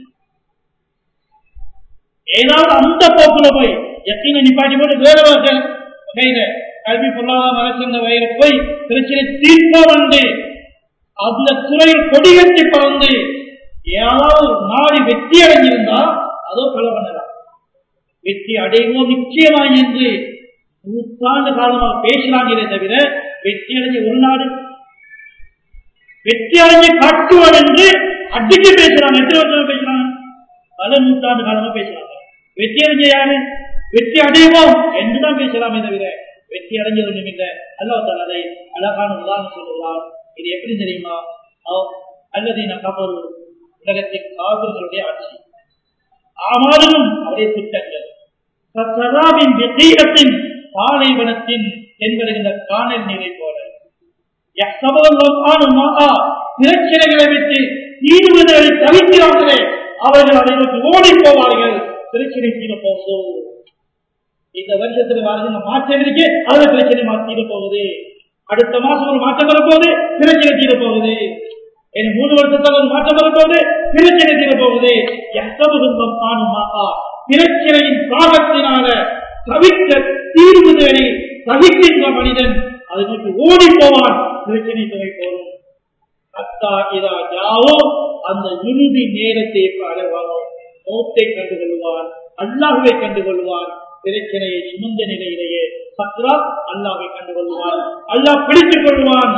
S1: ஏதாவது அந்த போக்குல போய் எத்தனை நிப்பாட்டி போட்டு வேற வகையில கல்வி பொருளாதார அரசு வகையில போய் பிரச்சனை தீர்ப்போம் வந்து அந்த துறையில் கொடிகட்டி பறந்து ஏதாவது ஒரு நாடு வெற்றி அடைஞ்சிருந்தா அதோ கொலை பண்ணலாம் வெற்றி அடைவோம் நிச்சயமா என்று நூற்றாண்டு காலமாக பேசலாங்களே தவிர வெற்றி அடைஞ்ச ஒரு நாடு வெற்றி அடைஞ்சு காட்டுவோம் என்று அடிச்சு பேசுறாங்க எத்தனை வருஷம் பேசுறாங்க பல நூற்றாண்டு காலமா பேசுறாங்க வெற்றி அடைஞ்ச யாரு வெற்றி அடைவோம் என்றுதான் பேசலாமே தவிர வெற்றி அடைஞ்சது ஒன்றும் இல்லை அல்லாஹ் அதை அழகான உதாரணம் சொல்லுவார் இது எப்படி தெரியுமா அல்லது நான் கபரு உலகத்தின் காவல்களுடைய ஆட்சி ஆமாலும் அவருடைய திட்டங்கள் சராவின் வெற்றிடத்தின் பாலைவனத்தின் தென்படுகின்ற காணல் நீரை போல பிரச்சனைகளை விட்டு தீர்வுகளை தவிக்கிறார்களே அவர்கள் அதை நோக்கி ஓடி போவார்கள் பிரச்சனை தீர போகும் இந்த வருஷத்துல வாழ்ந்த மாற்றம் இருக்கு அதுல பிரச்சனை மாற்றிட போகுது அடுத்த மாசம் ஒரு மாற்றம் வரப்போகுது பிரச்சனை தீர போகுது என் மூணு வருஷத்துல ஒரு மாற்றம் வரப்போகுது பிரச்சனை தீர போகுது எத்தவதுன்பம் காணுமாக்கா பிரச்சனையின் காலத்தினால தவிக்க தீர்வு தேடி தவிக்கின்ற மனிதன் அதை நோக்கி ஓடி போவான் பிரச்சனை துணை போகும் அத்தா இதா ஜாவோ அந்த இறுதி நேரத்தை அடைவானோ மௌத்தை கண்டுகொள்வான் அல்லாஹுவை கண்டுகொள்வான் பிரச்சனையை சுமந்த நிலையிலேயே சக்ரா அல்லாவை கண்டுகொள்வான் அல்லாஹ் பிடித்துக் கொள்வான்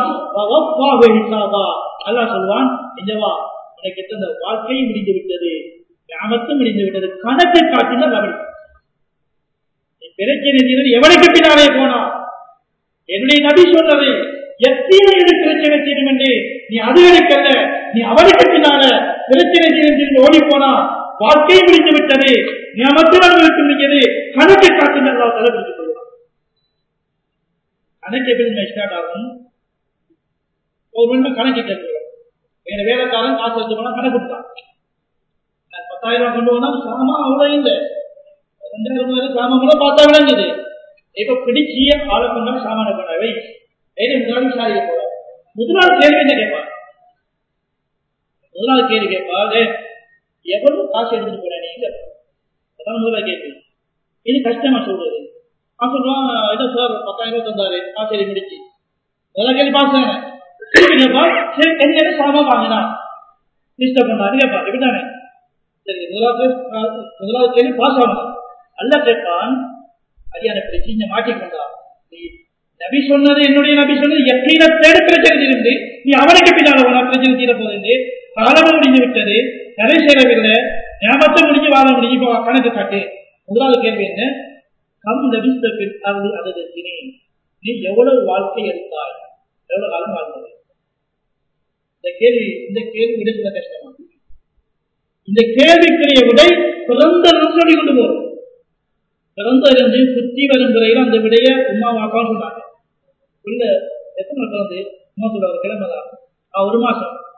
S1: அல்லாஹ் சொல்வான் நிஜவா உனக்கு எத்தனை வாழ்க்கையும் முடிந்து விட்டது கிராமத்தும் முடிந்து விட்டது கணக்கை காட்டினால் அவள் பிரச்சனை தீர்வு எவனுக்கு பின்னாலே போனா என்னுடைய நபி சொன்னது எத்தனை இது பிரச்சனை தீரும் என்று நீ அதுகளுக்கல்ல நீ அவனுக்கு பின்னால பிரச்சனை தீர்ந்து ஓடி போனா வாழ்க்கை முடிந்து விட்டது நியமத்தில் அனுபவித்து முடிஞ்சது கணக்கை காட்டு நல்லா தலைப்பிடித்துக் கொள்வான் கணக்கு எப்படி ஸ்டார்ட் ஆகும் ஒரு மணி கணக்கு கேட்கிறோம் எங்க வேலைக்காரன் காசு எடுத்து போனா கணக்கு கொடுத்தான் பத்தாயிரம் ரூபாய் கொண்டு வந்தா சாமா அவ்வளவு இல்லை ரெண்டாயிரம் ரூபாய் சாமான் கூட பார்த்தா விளங்குது இப்ப பிடிச்சிய ஆளை கொண்டா சாமான கொண்டா வை வேறு முதலாளி விசாரிக்க போற முதலாளி கேள்வி என்ன கேட்பான் முதலாளி கேள்வி கேட்பாரு எவ்வளவு காசு எடுத்துட்டு போற நீங்க அதான் முதல்ல கேள்வி இது கஷ்டமா சொல்றது அவன் சொல்லுவான் இதோ சார் பத்தாயிரம் ரூபாய் தந்தாரு காசு முடிச்சு முதல்ல கேள்வி பாஸ் கேட்பா சரி என்ன சாமா வாங்கினா லிஸ்ட பண்ணாரு கேட்பா இப்படிதானே சரி முதலாவது முதலாவது கேள்வி பாஸ் ஆகணும் அல்ல கேட்பான் அது எனக்கு பிரச்சனை மாட்டிக்கொண்டா நீ நபி சொன்னது என்னுடைய நபி சொன்னது எத்தனை பேர் பிரச்சனை இருந்து நீ அவனுக்கு பின்னால் உன பிரச்சனை தீர போகுது காலமும் முடிஞ்சு விட்டது கரை சேரவில்லை ஞாபகத்தை முடிஞ்சு வாழ முடிஞ்சு இப்போ கணக்கு காட்டு முதலாவது கேள்வி என்ன கம் நபிஸ்தபில் அது அதது நீ எவ்வளவு வாழ்க்கை எடுத்தாய் எவ்வளவு காலம் வாழ்ந்தது இந்த கேள்வி இந்த கேள்வி விடுதலை கஷ்டமா இந்த கேள்விக்குரிய விடை பிறந்த சொல்லி கொண்டு போகும் பிறந்த இருந்து சுத்தி வரும் முறையில் அந்த விடைய உமா வாக்கான்னு சொன்னாங்க உள்ள எத்தனை வருஷம் வந்து உமா சொல்றாரு கிழமைதான் ஒரு மாசம்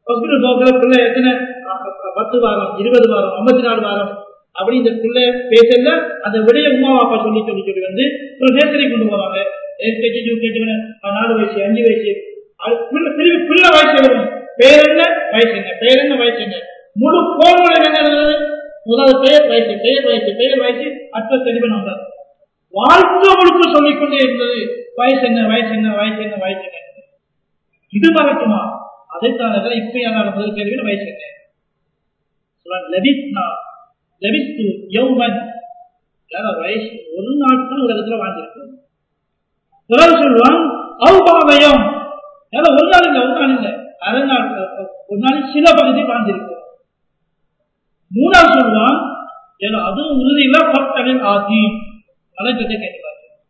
S1: ஹாஸ்பிட்டல் போகிற பிள்ளை எத்தனை அஹ், பத்து வாரம் இருபது வாரம் ஐம்பத்தி நாலு வாரம் அப்படி இந்த பிள்ளை பேசல அந்த விடைய உமா அப்பா சொல்லி சொல்லி சொல்லி வந்து ஒரு நேசரி கொண்டு போவாங்க எல்கேஜி யூகேஜி நாலு வயசு அஞ்சு வயசு அது பிள்ளை திரும்பி பிள்ளை வயசு வரும் பேர் என்ன வயசு என்ன பேர் என்ன வயசு என்ன முழு கோல்முறை என்ன எழுதுறது? முதல் பெயர் வயசு பெயர் வயசு பெயர் வயசு அற்ற தெளிவன் வந்தார் வாழ்க்கை முழுக்க சொல்லிக் கொண்டே இருந்தது வயசு என்ன வயசு என்ன வயசு என்ன வயசு என்ன இது மறக்குமா அதைத்தான் இப்ப யாரால முதல் கேள்வி வயசு என்ன சொல்றாங்க, லபிஸ்னா லபிஸ்து யௌமன் யாரா வயசு ஒரு நாள் தான் உலகத்துல வாழ்ந்திருக்கோம் பிறகு சொல்லுவான் அவுபாவயம் யாரா ஒரு நாள் இல்லை ஒரு நாள் இல்லை அரை நாள் ஒரு நாள் சில பகுதி வாழ்ந்திருக்கோம் மூணாவது சொல்லுவான் ஏன்னா அதுவும் உறுதியில பத்தனில் ஆதி அலைஞ்சதை கேட்கிறார்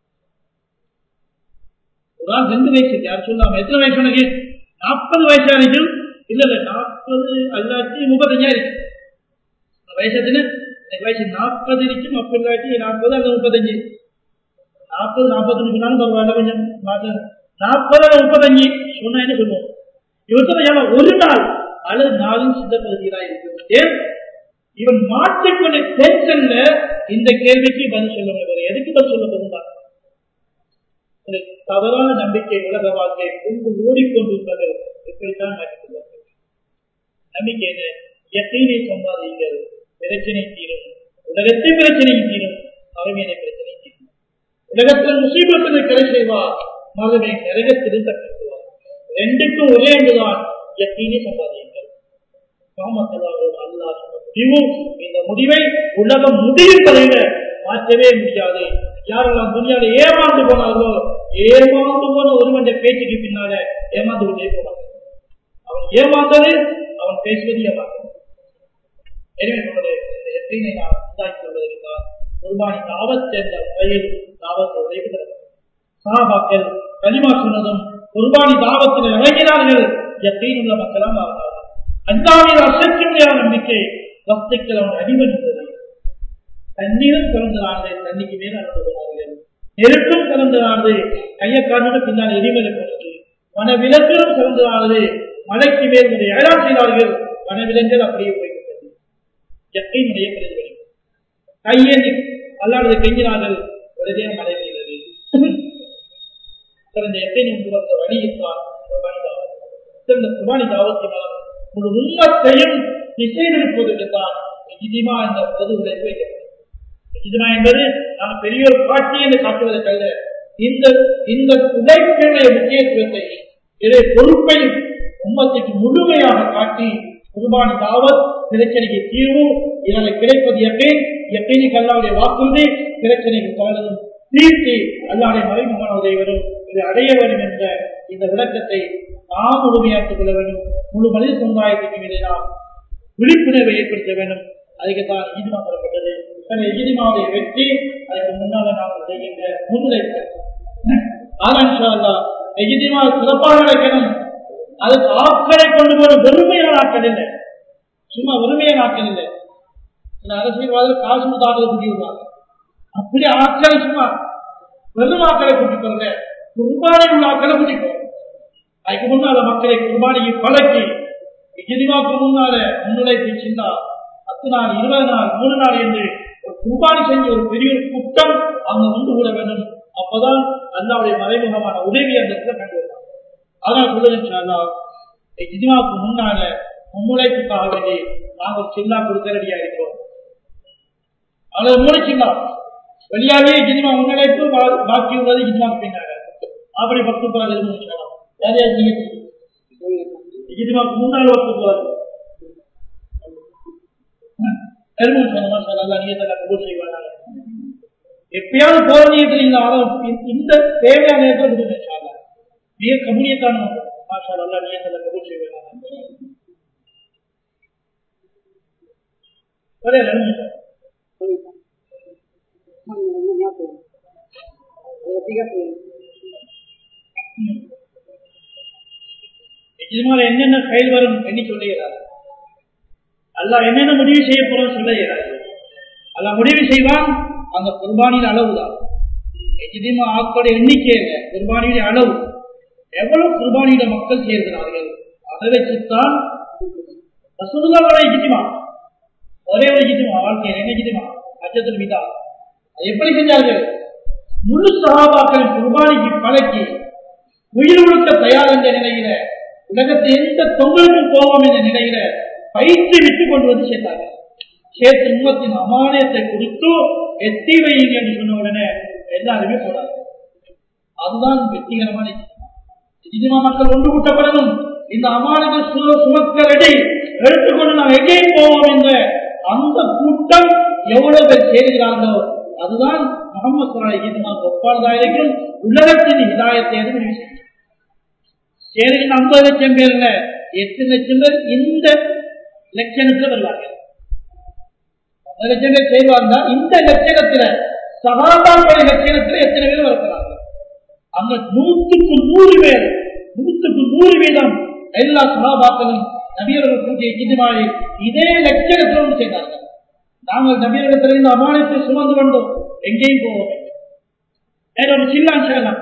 S1: ஒரு நாள் ரெண்டு வயசு யார் சொல்லாம எத்தனை வயசு உனக்கு நாற்பது வயசா இருக்கும் இல்ல இல்ல நாற்பது அல்லாட்டி முப்பத்தஞ்சா இருக்கு வயசு எத்தனை எனக்கு வயசு நாற்பது இருக்கும் அப்படி இல்லாட்டி நாற்பது அல்லது முப்பத்தஞ்சு நாற்பது நாற்பத்தஞ்சு சொன்னாலும் பரவாயில்ல கொஞ்சம் மாற்றம் நாற்பது அல்லது முப்பத்தஞ்சு சொன்னா என்ன சொல்லுவோம் இவத்தனை ஒரு நாள் அல்லது நாளின் சித்த பகுதியிலாக இருக்கும் ஏன் இவன் மாற்றிக்கொண்ட டென்ஷன்ல இந்த கேள்விக்கு பதில் சொல்ல முடியாது எதுக்கு பதில் சொல்ல போகுதான் ஒரு தவறான நம்பிக்கை உலக வாழ்க்கை கொண்டு ஓடிக்கொண்டிருப்பது இப்படித்தான் மாற்றிக்கொள்வார்கள் நம்பிக்கை என்ன எத்தனை சம்பாதிங்கள் பிரச்சனை தீரும் உலகத்தின் பிரச்சனை தீரும் அருமையான பிரச்சனை தீரும் உலகத்தில் முசீபத்தில் கரை செய்வார் மகனை நரகத்தில் தப்பிக்குவார் ரெண்டுக்கும் ஒரே அங்குதான் எத்தனை சம்பாதியுங்கள் காமத்தலாவோடு அல்லாஹ் சொன்ன முடிவு இந்த முடிவை உலகம் முடியும் வரையில மாற்றவே முடியாது யாரெல்லாம் துணியால ஏமாந்து போனார்களோ ஏமாந்து போன ஒருவன் பேச்சுக்கு பின்னால ஏமாந்து கொண்டே போவாங்க அவன் ஏமாந்தது அவன் பேசுவது ஏமாந்தது எனவே நம்முடைய இந்த எத்தனை நாம் உண்டாக்கி கொள்வதற்காக குர்பானி தாவத் என்ற முறையில் தாவத்தை உடைக்கிறது சகாபாக்கள் கலிமா சொன்னதும் குர்பானி தாவத்தில் இறங்கினார்கள் எத்தையும் உள்ள மக்களால் வாழ்ந்தார்கள் அல்லாவில் அசைக்க முடியாத நம்பிக்கை பக்திகள் அவன் அடிபணிந்தது தண்ணீரும் திறந்தனானது தண்ணிக்கு மேல் நடந்து போனார்கள் நெருப்பும் திறந்தனானது கையை காணோட பின்னால் எரிமலை போனது வனவிலங்குகளும் திறந்தனானது மலைக்கு மேல் ஒரு ஏழாம் செய்தார்கள் வனவிலங்குகள் அப்படியே போய்விட்டது எத்தையினுடைய பிரதிபலிப்பு கையேந்தி அல்லாத கெஞ்சினார்கள் உடனே மழை பெய்தது சிறந்த எத்தனை முன்பு வந்த வழி இருப்பார் சிறந்த குமாரி தாவத்தினால் ஒரு உண்மத்தையும் திசை நிற்பதற்கு தான் இதிமா என்ற பொது உழைப்பு வைக்கப்பட்டது இதிமா என்பது நாம் பெரிய ஒரு காட்சி என்று காட்டுவதற்கல்ல இந்த இந்த உழைப்பினுடைய முக்கியத்துவத்தை இதை பொறுப்பை உம்மத்துக்கு முழுமையாக காட்டி குர்பானி தாவத் பிரச்சனைக்கு தீர்வு இதனை கிடைப்பது எப்பேன் எப்பேனி கல்லாவுடைய வாக்குறுதி பிரச்சனைக்கு கலதும் தீர்த்தி அல்லாடைய மறைமுகமான உதவி இதை அடைய வேண்டும் என்ற இந்த விளக்கத்தை நாம் முழுமையாக்கிக் கொள்ள வேண்டும் முழு மனித சமுதாயத்துக்கு மீது நாம் விழிப்புணர்வை ஏற்படுத்த வேண்டும் அதுக்குத்தான் ஈதிமா பெறப்பட்டது ஈதிமாவுடைய வெற்றி அதுக்கு முன்னால நாம் செய்கின்ற முன்னுழைப்பு ஆனா எஜிதிமா சிறப்பாக நடக்கணும் அதுக்கு ஆட்களை கொண்டு போற வெறுமையான ஆட்கள் இல்லை சும்மா வெறுமையான ஆட்கள் இல்லை இந்த அரசியல்வாதிகள் காசு முதாக்களை கூட்டி விடுவாங்க அப்படி ஆட்களை சும்மா வெறும் ஆட்களை கூட்டி போறல குர்பானை உள்ள ஆட்களை கூட்டி போறோம் அதுக்கு முன்னால மக்களை குர்பானிக்கு பழக்கி எதிர்வாக்கு முன்னால முன்னுழைப்பு சின்னா பத்து நாள் இருபது நாள் மூணு நாள் என்று ஒரு குர்பானி செஞ்ச ஒரு பெரிய ஒரு குற்றம் அங்க உண்டு கூட வேண்டும் அப்பதான் அல்லாவுடைய மறைமுகமான உதவி அந்த இடத்துல கண்டு வருவாங்க ஆனால் சொல்லுங்க இஜிமாவுக்கு முன்னால முன்னுழைப்புக்காக வேண்டி நாங்கள் ஒரு சில்லா கொடுக்க ரெடியா இருக்கிறோம் அல்லது மூணு சில்லா வெளியாகவே இஜிமா முன்னுழைப்பு பாக்கி உள்ளது இஜிமாவுக்கு பின்னால அப்படி பத்து போறாது சொல்லலாம் வேற யாரும் நீங்க இஜிமாவுக்கு முன்னால் பத்து போறாது எருமன் சொன்னா சொல்லலாம் நீங்க தலை கபூல் செய்வாங்க எப்பயாவது போற நீங்க இந்த தேவையான நேரத்தில் கொடுத்துருக்காங்க மிக கபூலியத்தான மாஷா அல்லா நீங்க தலை கபூல் செய்வாங்க ஒரே ரெண்டு நிஜமாக என்னென்ன செயல் வரும் எண்ணி சொல்லுகிறார் அல்லா என்னென்ன முடிவு செய்ய போறோம் சொல்லுகிறார் அல்ல முடிவு செய்வான் அந்த குர்பானியின் அளவுதான் நிஜமா ஆக்களுடைய எண்ணிக்கை இல்லை குர்பானியுடைய அளவு எவ்வளவு குர்பானியிட மக்கள் சேர்கிறார்கள் அதை வச்சுத்தான் ரசூலுல்லாஹோட இஜித்திமா ஒரே ஒரு இஜித்திமா வாழ்க்கையில் என்ன இஜித்திமா அச்சத்தில் மீதா அது எப்படி செஞ்சார்கள் முழு சகாபாக்களின் குர்பானிக்கு பழக்கி உயிர் கொடுக்க தயார் என்ற நிலையில உலகத்தை எந்த தொங்கலுக்கும் போவோம் என்ற நிலையில பயிற்சி விட்டு கொண்டு வந்து சேர்த்தார்கள் சேர்த்து உண்மத்தின் அமானியத்தை கொடுத்து எத்தி வையுங்க என்று சொன்ன உடனே எல்லாருமே போறாங்க அதுதான் வெற்றிகரமான இஜிமா மக்கள் ஒன்று கூட்டப்படணும் இந்த அமானத்தை சுமக்க ரெடி எடுத்துக்கொண்டு நாம் எங்கேயும் போவோம் என்ற அந்த கூட்டம் எவ்வளவு பேர் சேருகிறார்களோ அதுதான் முகமது சுராய் ஈதுமாக்கு ஒப்பாளதாக இருக்கும் உலகத்தின் ஹிதாயத்தை அது முடிவு செய்யும் சேருகின்ற ஐம்பது லட்சம் பேர்ல எட்டு லட்சம் பேர் இந்த லட்சணத்தில் வருவார்கள் ஐம்பது லட்சம் பேர் செய்வாங்க இந்த லட்சணத்துல சகாபாக்கள் லட்சணத்துல எத்தனை பேர் வருகிறார்கள் அந்த நூற்றுக்கு நூறு பேர் நூற்றுக்கு நூறு வீதம் எல்லா சகாபாக்களும் நபியர்கள் கூட்டிய கிதுமாயை இதே லட்சணத்தில் ஒன்று செய்தார்கள் நாங்கள் நபியரிடத்திலிருந்து அமானத்தை சுமந்து கொண்டோம் எங்கேயும் போவோம் வேற ஒரு சில்லான் செல்லலாம்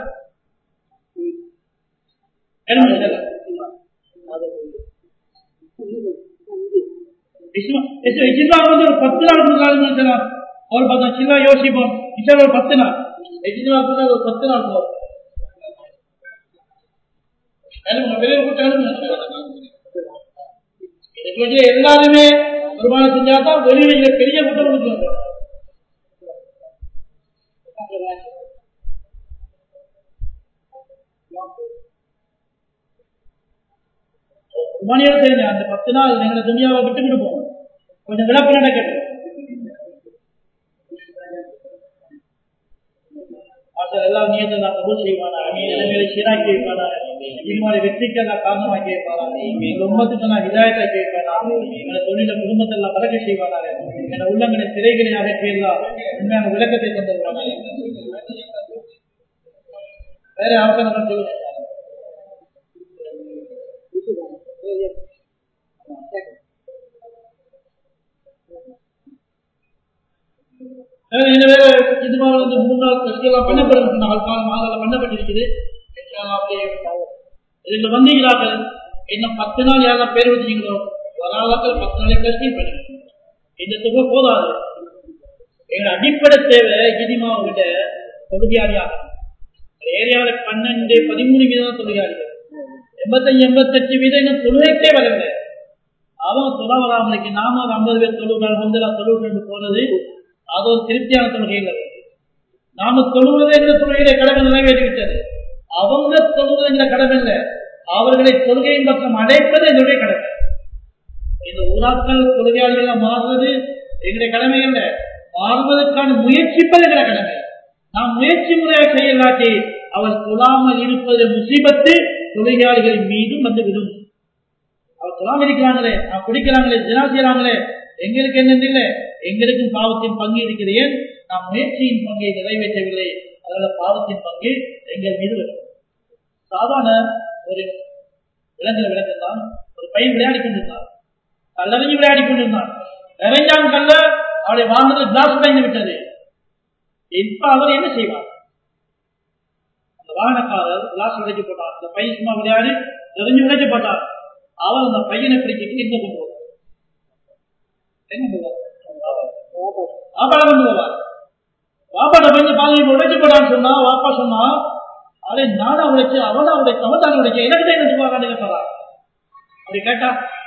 S1: வந்து ஒரு பத்து நாள் கொடுக்கலாம் ஒரு பத்து சில்லா யோசிப்போம் மிச்சம் ஒரு பத்து நாள் எஜிஜிமாக்கு ஒரு பத்து நாள் போவோம் வெளியே கூட்டம் எல்லாருமே குர்பானை செஞ்சாதான் வெளியில பெரிய கூட்டம் கொடுத்து குர்பானியோட செய்யுங்க அந்த பத்து நாள் எங்களை துணியாவை விட்டுக்கிட்டு போவோம் கொஞ்சம் விளப்பு நடக்கட்டும் எல்லாம் நீங்க நான் கபூல் செய்வானா நீ எங்களை சீராக்கி வைப்பானா இம்மாதிரி வெற்றிக்கு நான் காரணமாக்கி வைப்பானா எங்க உம்மத்துக்கு நான் ஹிதாயத்தை கேட்பானா எங்களை தொழில குடும்பத்தை எல்லாம் பழக்க செய்வானா என உள்ளங்களை சிறைகளை அகற்றியெல்லாம் உண்மையான விளக்கத்தை தந்துருவானா வேற அவசரம் சொல்லுங்க எனவே இது மாதிரி வந்து மூணு நாள் கட்சியெல்லாம் பண்ணப்படும் நாள் காலம் மாதம் பண்ணப்பட்டிருக்குது இதுல வந்தீங்களாக்கள் இன்னும் பத்து நாள் யாரெல்லாம் பேர் வச்சீங்களோ வராதாக்கள் பத்து நாளைக்கு கஷ்டி பண்ணுங்க இந்த தொகை போதாது எங்க அடிப்படை தேவை கிதிமாவை விட தொழுகையாளியாக ஏரியாவில் பன்னெண்டு பதிமூணு வீதம் தொழுகையாளிகள் எண்பத்தஞ்சு எண்பத்தஞ்சு வீதம் இன்னும் தொழுகைக்கே வரல அவன் தொலை வராமலைக்கு நாம ஒரு ஐம்பது பேர் தொழுகிறார் வந்து தொழுகிட்டு போனது அது ஒரு திருப்தியான தொழுகைகள் நாம தொழுவது என்ற தொழுகையில கடமை நிறைவேறிவிட்டது அவங்க தொழுவது என்ற கடமை இல்லை அவர்களை தொழுகையின் பக்கம் அடைப்பது என்னுடைய கடமை இந்த ஊராக்கள் தொழுகையாளிகள் மாறுவது எங்களுடைய கடமை அல்ல மாறுவதற்கான முயற்சிப்பது என்ற கடமை நாம் முயற்சி முறையாக செய்யலாட்டி அவர் தொழாமல் இருப்பது முசீபத்து தொழிலாளிகளின் மீதும் வந்துவிடும் அவர் தொழாமல் இருக்கிறாங்களே அவர் குடிக்கிறாங்களே தினா செய்யறாங்களே எங்களுக்கு என்ன இல்லை எங்களுக்கும் பாவத்தின் பங்கு இருக்கிறது ஏன் நாம் முயற்சியின் பங்கை நிறைவேற்றவில்லை அதனால பாவத்தின் பங்கு எங்கள் மீது வரும் சாதாரண ஒரு விலங்குல விளக்கம் தான் ஒரு பையன் விளையாடி கொண்டிருந்தார் கல்லறிஞ்சு விளையாடி கொண்டிருந்தார் நிறைஞ்சான் கல்ல அவருடைய வாழ்ந்தது கிளாஸ் உடைந்து விட்டது இப்ப அவர் என்ன செய்வார் அந்த வாகனக்காரர் கிளாஸ் உடைச்சு போட்டார் அந்த பையன் சும்மா விளையாடி நிறைஞ்சு உடைச்சு போட்டார் அவர் அந்த பையனை பிடிக்கிட்டு எங்க கொண்டு போவார் எங்க போவார் வாப்பாட கொண்டு போவார் வாப்பாட பையன் பாதி உடைச்சு போட்டான்னு சொன்னா வாப்பா சொன்னா அதை நானா உடைச்சு அவனா உடைச்சு அவன் தானே உடைச்சு எனக்கு என்ன சொல்லுவாங்க கேட்பாரா அப்படி கேட்டா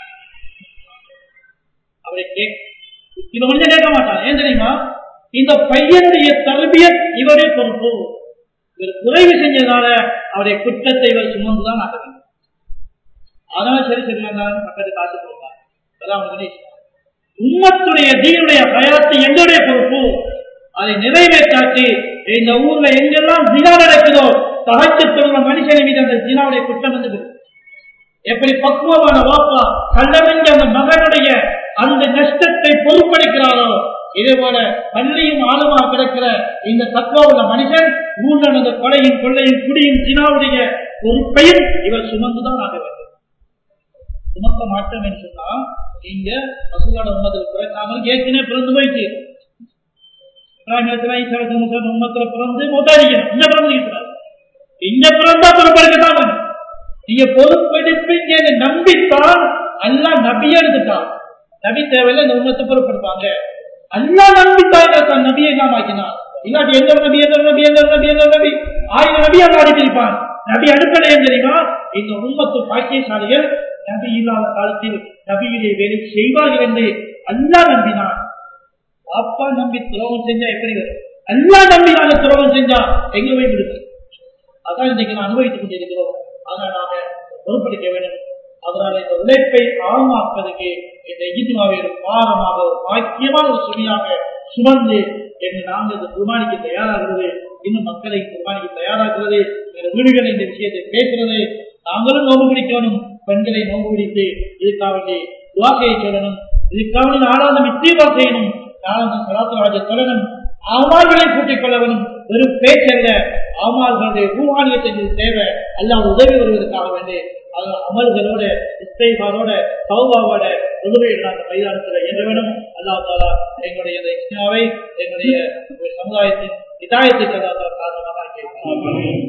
S1: அப்படி கேட்க இவன் கொஞ்சம் கேட்க மாட்டான் ஏன் தெரியுமா இந்த பையனுடைய தரபியத் இவரே பொறுப்பு இவர் குறைவு செஞ்சதால அவருடைய குற்றத்தை இவர் சுமந்துதான் ஆக வேண்டும் அதனால சரி சரி வேண்டாம் பக்கத்து காசு கொடுப்பார் அதான் அவனுக்கு உம்மத்துடைய தீனுடைய பயத்தை எங்களுடைய பொறுப்பு அதை நிறைவேற்றாச்சு இந்த ஊர்ல எங்கெல்லாம் தினா நடக்குதோ தகச்சு தொழுற மனுஷனை மீது அந்த தினாவுடைய குற்றம் வந்து எப்படி பக்குவமான வாப்பா கண்டவங்க அந்த மகனுடைய அந்த நஷ்டத்தை பொறுப்பளிக்கிறாரோ இதே போல பள்ளியும் ஆழமா கிடக்கிற இந்த தத்துவ மனுஷன் ஊர்ல அந்த கொலையும் கொள்ளையும் குடியும் தினாவுடைய பொறுப்பையும் இவர் சுமந்துதான் ஆக வேண்டும் சுமக்க மாட்டோம் என்று சொன்னா இங்க பசுவோட உமதில் பிறக்காமல் ஏற்கனவே பிறந்து போயிட்டு உமத்துல பிறந்து மொத்தாடிக்கணும் இங்க பிறந்து இருக்கிறார் இங்க பிறந்தா பொறுப்பெடுக்கத்தான் வேணும் நீங்க பொறுப்பெடுப்பீங்க நம்பித்தான் அல்லா நபியே எடுத்துட்டான் நபி தேவையில்ல இந்த உண்மத்தை பொருட்படுத்தாங்க அல்லா நம்பித்தான் தன் நபியை நாம் ஆக்கினான் இல்லாட்டி எந்த நபி எந்த நபி எந்த நபி எந்த நபி ஆயிரம் நபி அல்லா அனுப்பியிருப்பான் நபி அனுப்பலை தெரியுமா இந்த உண்மத்து பாக்கியசாலிகள் நபி இல்லாத காலத்தில் நபியிலே வேலை செய்வார்கள் என்று அல்லா நம்பினான் அப்பா நம்பி துரோகம் செஞ்சா எப்படி வரும் அல்லா நம்பி நாங்க துரோகம் செஞ்சா எங்க போய் விடுது அதான் இன்னைக்கு நான் அனுபவித்துக் கொண்டிருக்கிறோம் அதனால நாங்க பொறுப்பளிக்க வேண்டும் அதனால இந்த உழைப்பை ஆழமாக்குவதற்கு இந்த ஈஜுமாவை ஒரு பாரமாக ஒரு பாக்கியமான ஒரு சுமையாக சுமந்து என்று நாங்கள் இந்த குர்பானிக்கு தயாராகிறது இன்னும் மக்களை குர்பானிக்கு தயாராகிறது எங்கள் வீடுகளில் இந்த விஷயத்தை பேசுறது நாங்களும் நோம்பு பிடிக்கணும் பெண்களை நோம்பு பிடித்து இதுக்காக வேண்டி துவாக்கையை சொல்லணும் இதுக்காக வேண்டி நாளாந்தம் இத்தீவா செய்யணும் நாளாந்தம் சலாத்தராஜ சொல்லணும் அமால்களை கூட்டிக் கொள்ளவனும் வெறும் பேச்சல்ல அமால்களுடைய ரூஹானியத்தை தேவை அல்லாத உதவி வருவதற்காக வேண்டி அது அமல்களோட இஸ்தைபாரோட சௌபாவோட உதவியை நாங்கள் மைதானத்தில் என்ற வேணும் அல்லா தாலா எங்களுடைய இந்த இஸ்லாவை எங்களுடைய சமுதாயத்தின் இதாயத்துக்கு அல்லா தாலா காரணமாக கேட்கிறோம்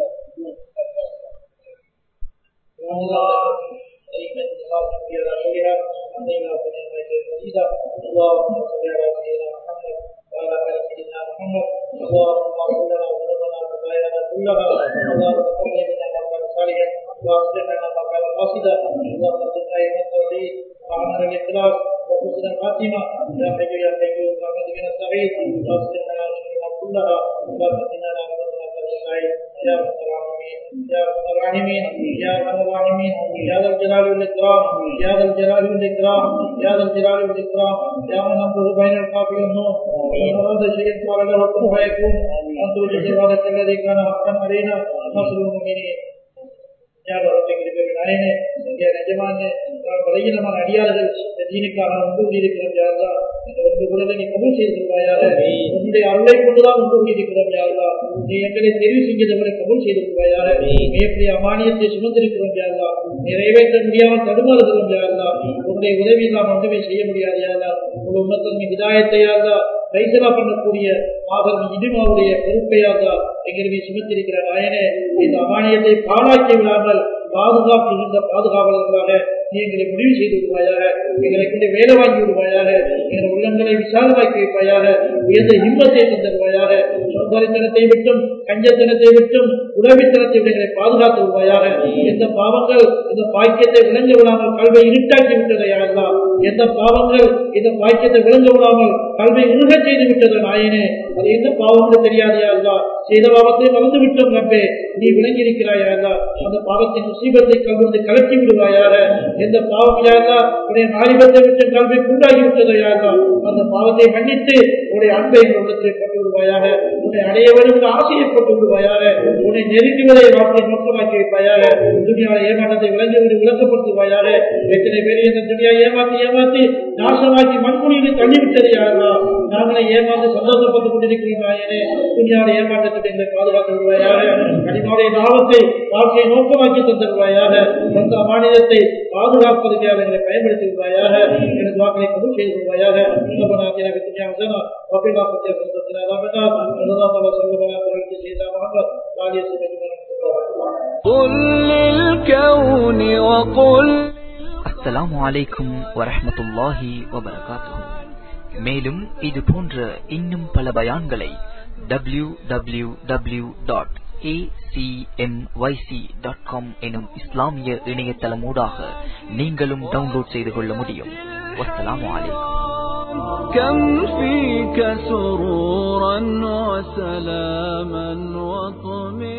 S1: اللهم صل على سيدنا محمد وعلى ال سيدنا محمد اللهم اغفر لنا ذنوبنا وخطايانا كلها اللهم تقبل منا ما كان صالحا واصلح لنا ما كان فاسدا اللهم ارزقنا علم التوحيد وعمل الاخلاص وحسن الخاتمه يا حي يا قيوم برحمتك نستعين واصلح لنا شرورنا كلها ولا تفتنا لا ربنا كالشعيب يا رب العالمين يا رب العالمين يا رب العالمين يا ذا الجلال والاكرام يا ذا الجلال والاكرام يا ذا الجلال والاكرام يا من امره بين القاف والنور ومن اراد شيئا قال له كن فيكون انت وجه عبادك الذي كان حقا علينا نصر المؤمنين நிஜமான பலகீனமான அடியாளர்கள் தீனுக்கான ஒன்று கூடியிருக்கிறோம் யாரா இந்த ஒன்று குரலை நீ கபூல் செய்திருக்கிறாயாக உன்னுடைய அருளை கொண்டுதான் ஒன்று கூடியிருக்கிறோம் யாரா நீ எங்களை தெரிவு செஞ்சவரை கபூல் செய்திருக்கிறாயாக மிகப்பெரிய அமானியத்தை சுமந்திருக்கிறோம் யாரா நிறைவேற்ற முடியாமல் தடுமாறுகிறோம் யாரா உன்னுடைய உதவி நாம் ஒன்றுமே செய்ய முடியாது யாரா உங்கள் உன்னத்தின் இதாயத்தை யாரா கைசலா பண்ணக்கூடிய ஆகரம் இடிமாவுடைய பொறுப்பையாக எங்களை சுமத்திருக்கிற நாயனே இந்த அமானியத்தை பாழாக்கி விடாமல் பாதுகாப்பு மிகுந்த பாதுகாவலர்களாக நீ எங்களை முடிவு செய்து விடுவாயாக எங்களை கொண்டு வேலை வாங்கி விடுவாயாக எங்கள் உள்ளங்களை விசாலமாக்கி வைப்பாயாக உயர்ந்த இன்பத்தை தந்துடுவாயாக சோதரித்தனத்தை விட்டும் கஞ்சத்தனத்தை விட்டும் உடவித்தனத்தை விட எங்களை பாதுகாத்து விடுவாயாக எந்த பாவங்கள் இந்த பாக்கியத்தை விளங்க விடாமல் கல்வை இருட்டாக்கி விட்டதையா எந்த பாவங்கள் இந்த பாக்கியத்தை விளங்க விடாமல் கல்வை உருக செய்து விட்டது நாயனே அது எந்த பாவங்கள் தெரியாதையா அல்லா செய்த பாவத்தை மறந்து விட்டோம் ரப்பே நீ விளங்கி இருக்கிறாயா அல்லா அந்த பாவத்தின் முசீபத்தை கல்வி கலட்டி விடுவாயாக எந்த பாவங்களாக உடைய நாரிபத்தை விட்டு கல்வி உண்டாகி விட்டதையா அல்லா அந்த பாவத்தை மன்னித்து உடைய அன்பை உள்ளத்தில் கொண்டு விடுவாயாக உன்னை அடைய வரும் ஆசையை கொண்டு விடுவாயாக உன்னை நெருங்குவதை வார்த்தை நோக்கமாக்கி வைப்பாயாக துணியாவை ஏமாற்றத்தை விளங்கி விடு விளக்கப்படுத்துவாயாக எத்தனை பேர் இந்த துணியா ஏமாத்தி ஏமாத்தி நாசமாக்கி மண்குழியில் தள்ளிவிட்டதையா நாங்களே ஏமாந்து சந்தோஷப்பட்டுக் கொண்டிருக்கிறோம் நாயனே துணியாவை ஏமாற்றத்தை எங்களை பாதுகாத்து விடுவாயாக கனிமாவுடைய லாபத்தை வாழ்க்கையை நோக்கமாக்கி தந்துடுவாயாக சொந்த மாநிலத்தை பாதுகாப்பதற்காக எங்களை பயன்படுத்தி விடுவாயாக எனது வாக்களை கபூல் செய்து விடுவாயாக சுந்தரநாத்தின வித்யா வசனா வபிலா பத்திய சந்தத்தின ரமதா அல்லா தலா சொல்லவனா பிரவர்த்தி செய்தா முகமது வாலிய
S2: قل للكون وقل
S3: அஸ்ஸலாமு அலைக்கும் வரஹ்மத்துல்லாஹி வபரகாத்துஹு மேலும் இது போன்ற இன்னும் பல பயான்களை W W W dot acmyc.com எனும் இஸ்லாமிய இணையதளமூடாக நீங்களும் டவுன்லோட் செய்து கொள்ள முடியும் வஸ்ஸலாமு அலைக்கும்
S2: كم فيك سرورا وسلاما وطمئنا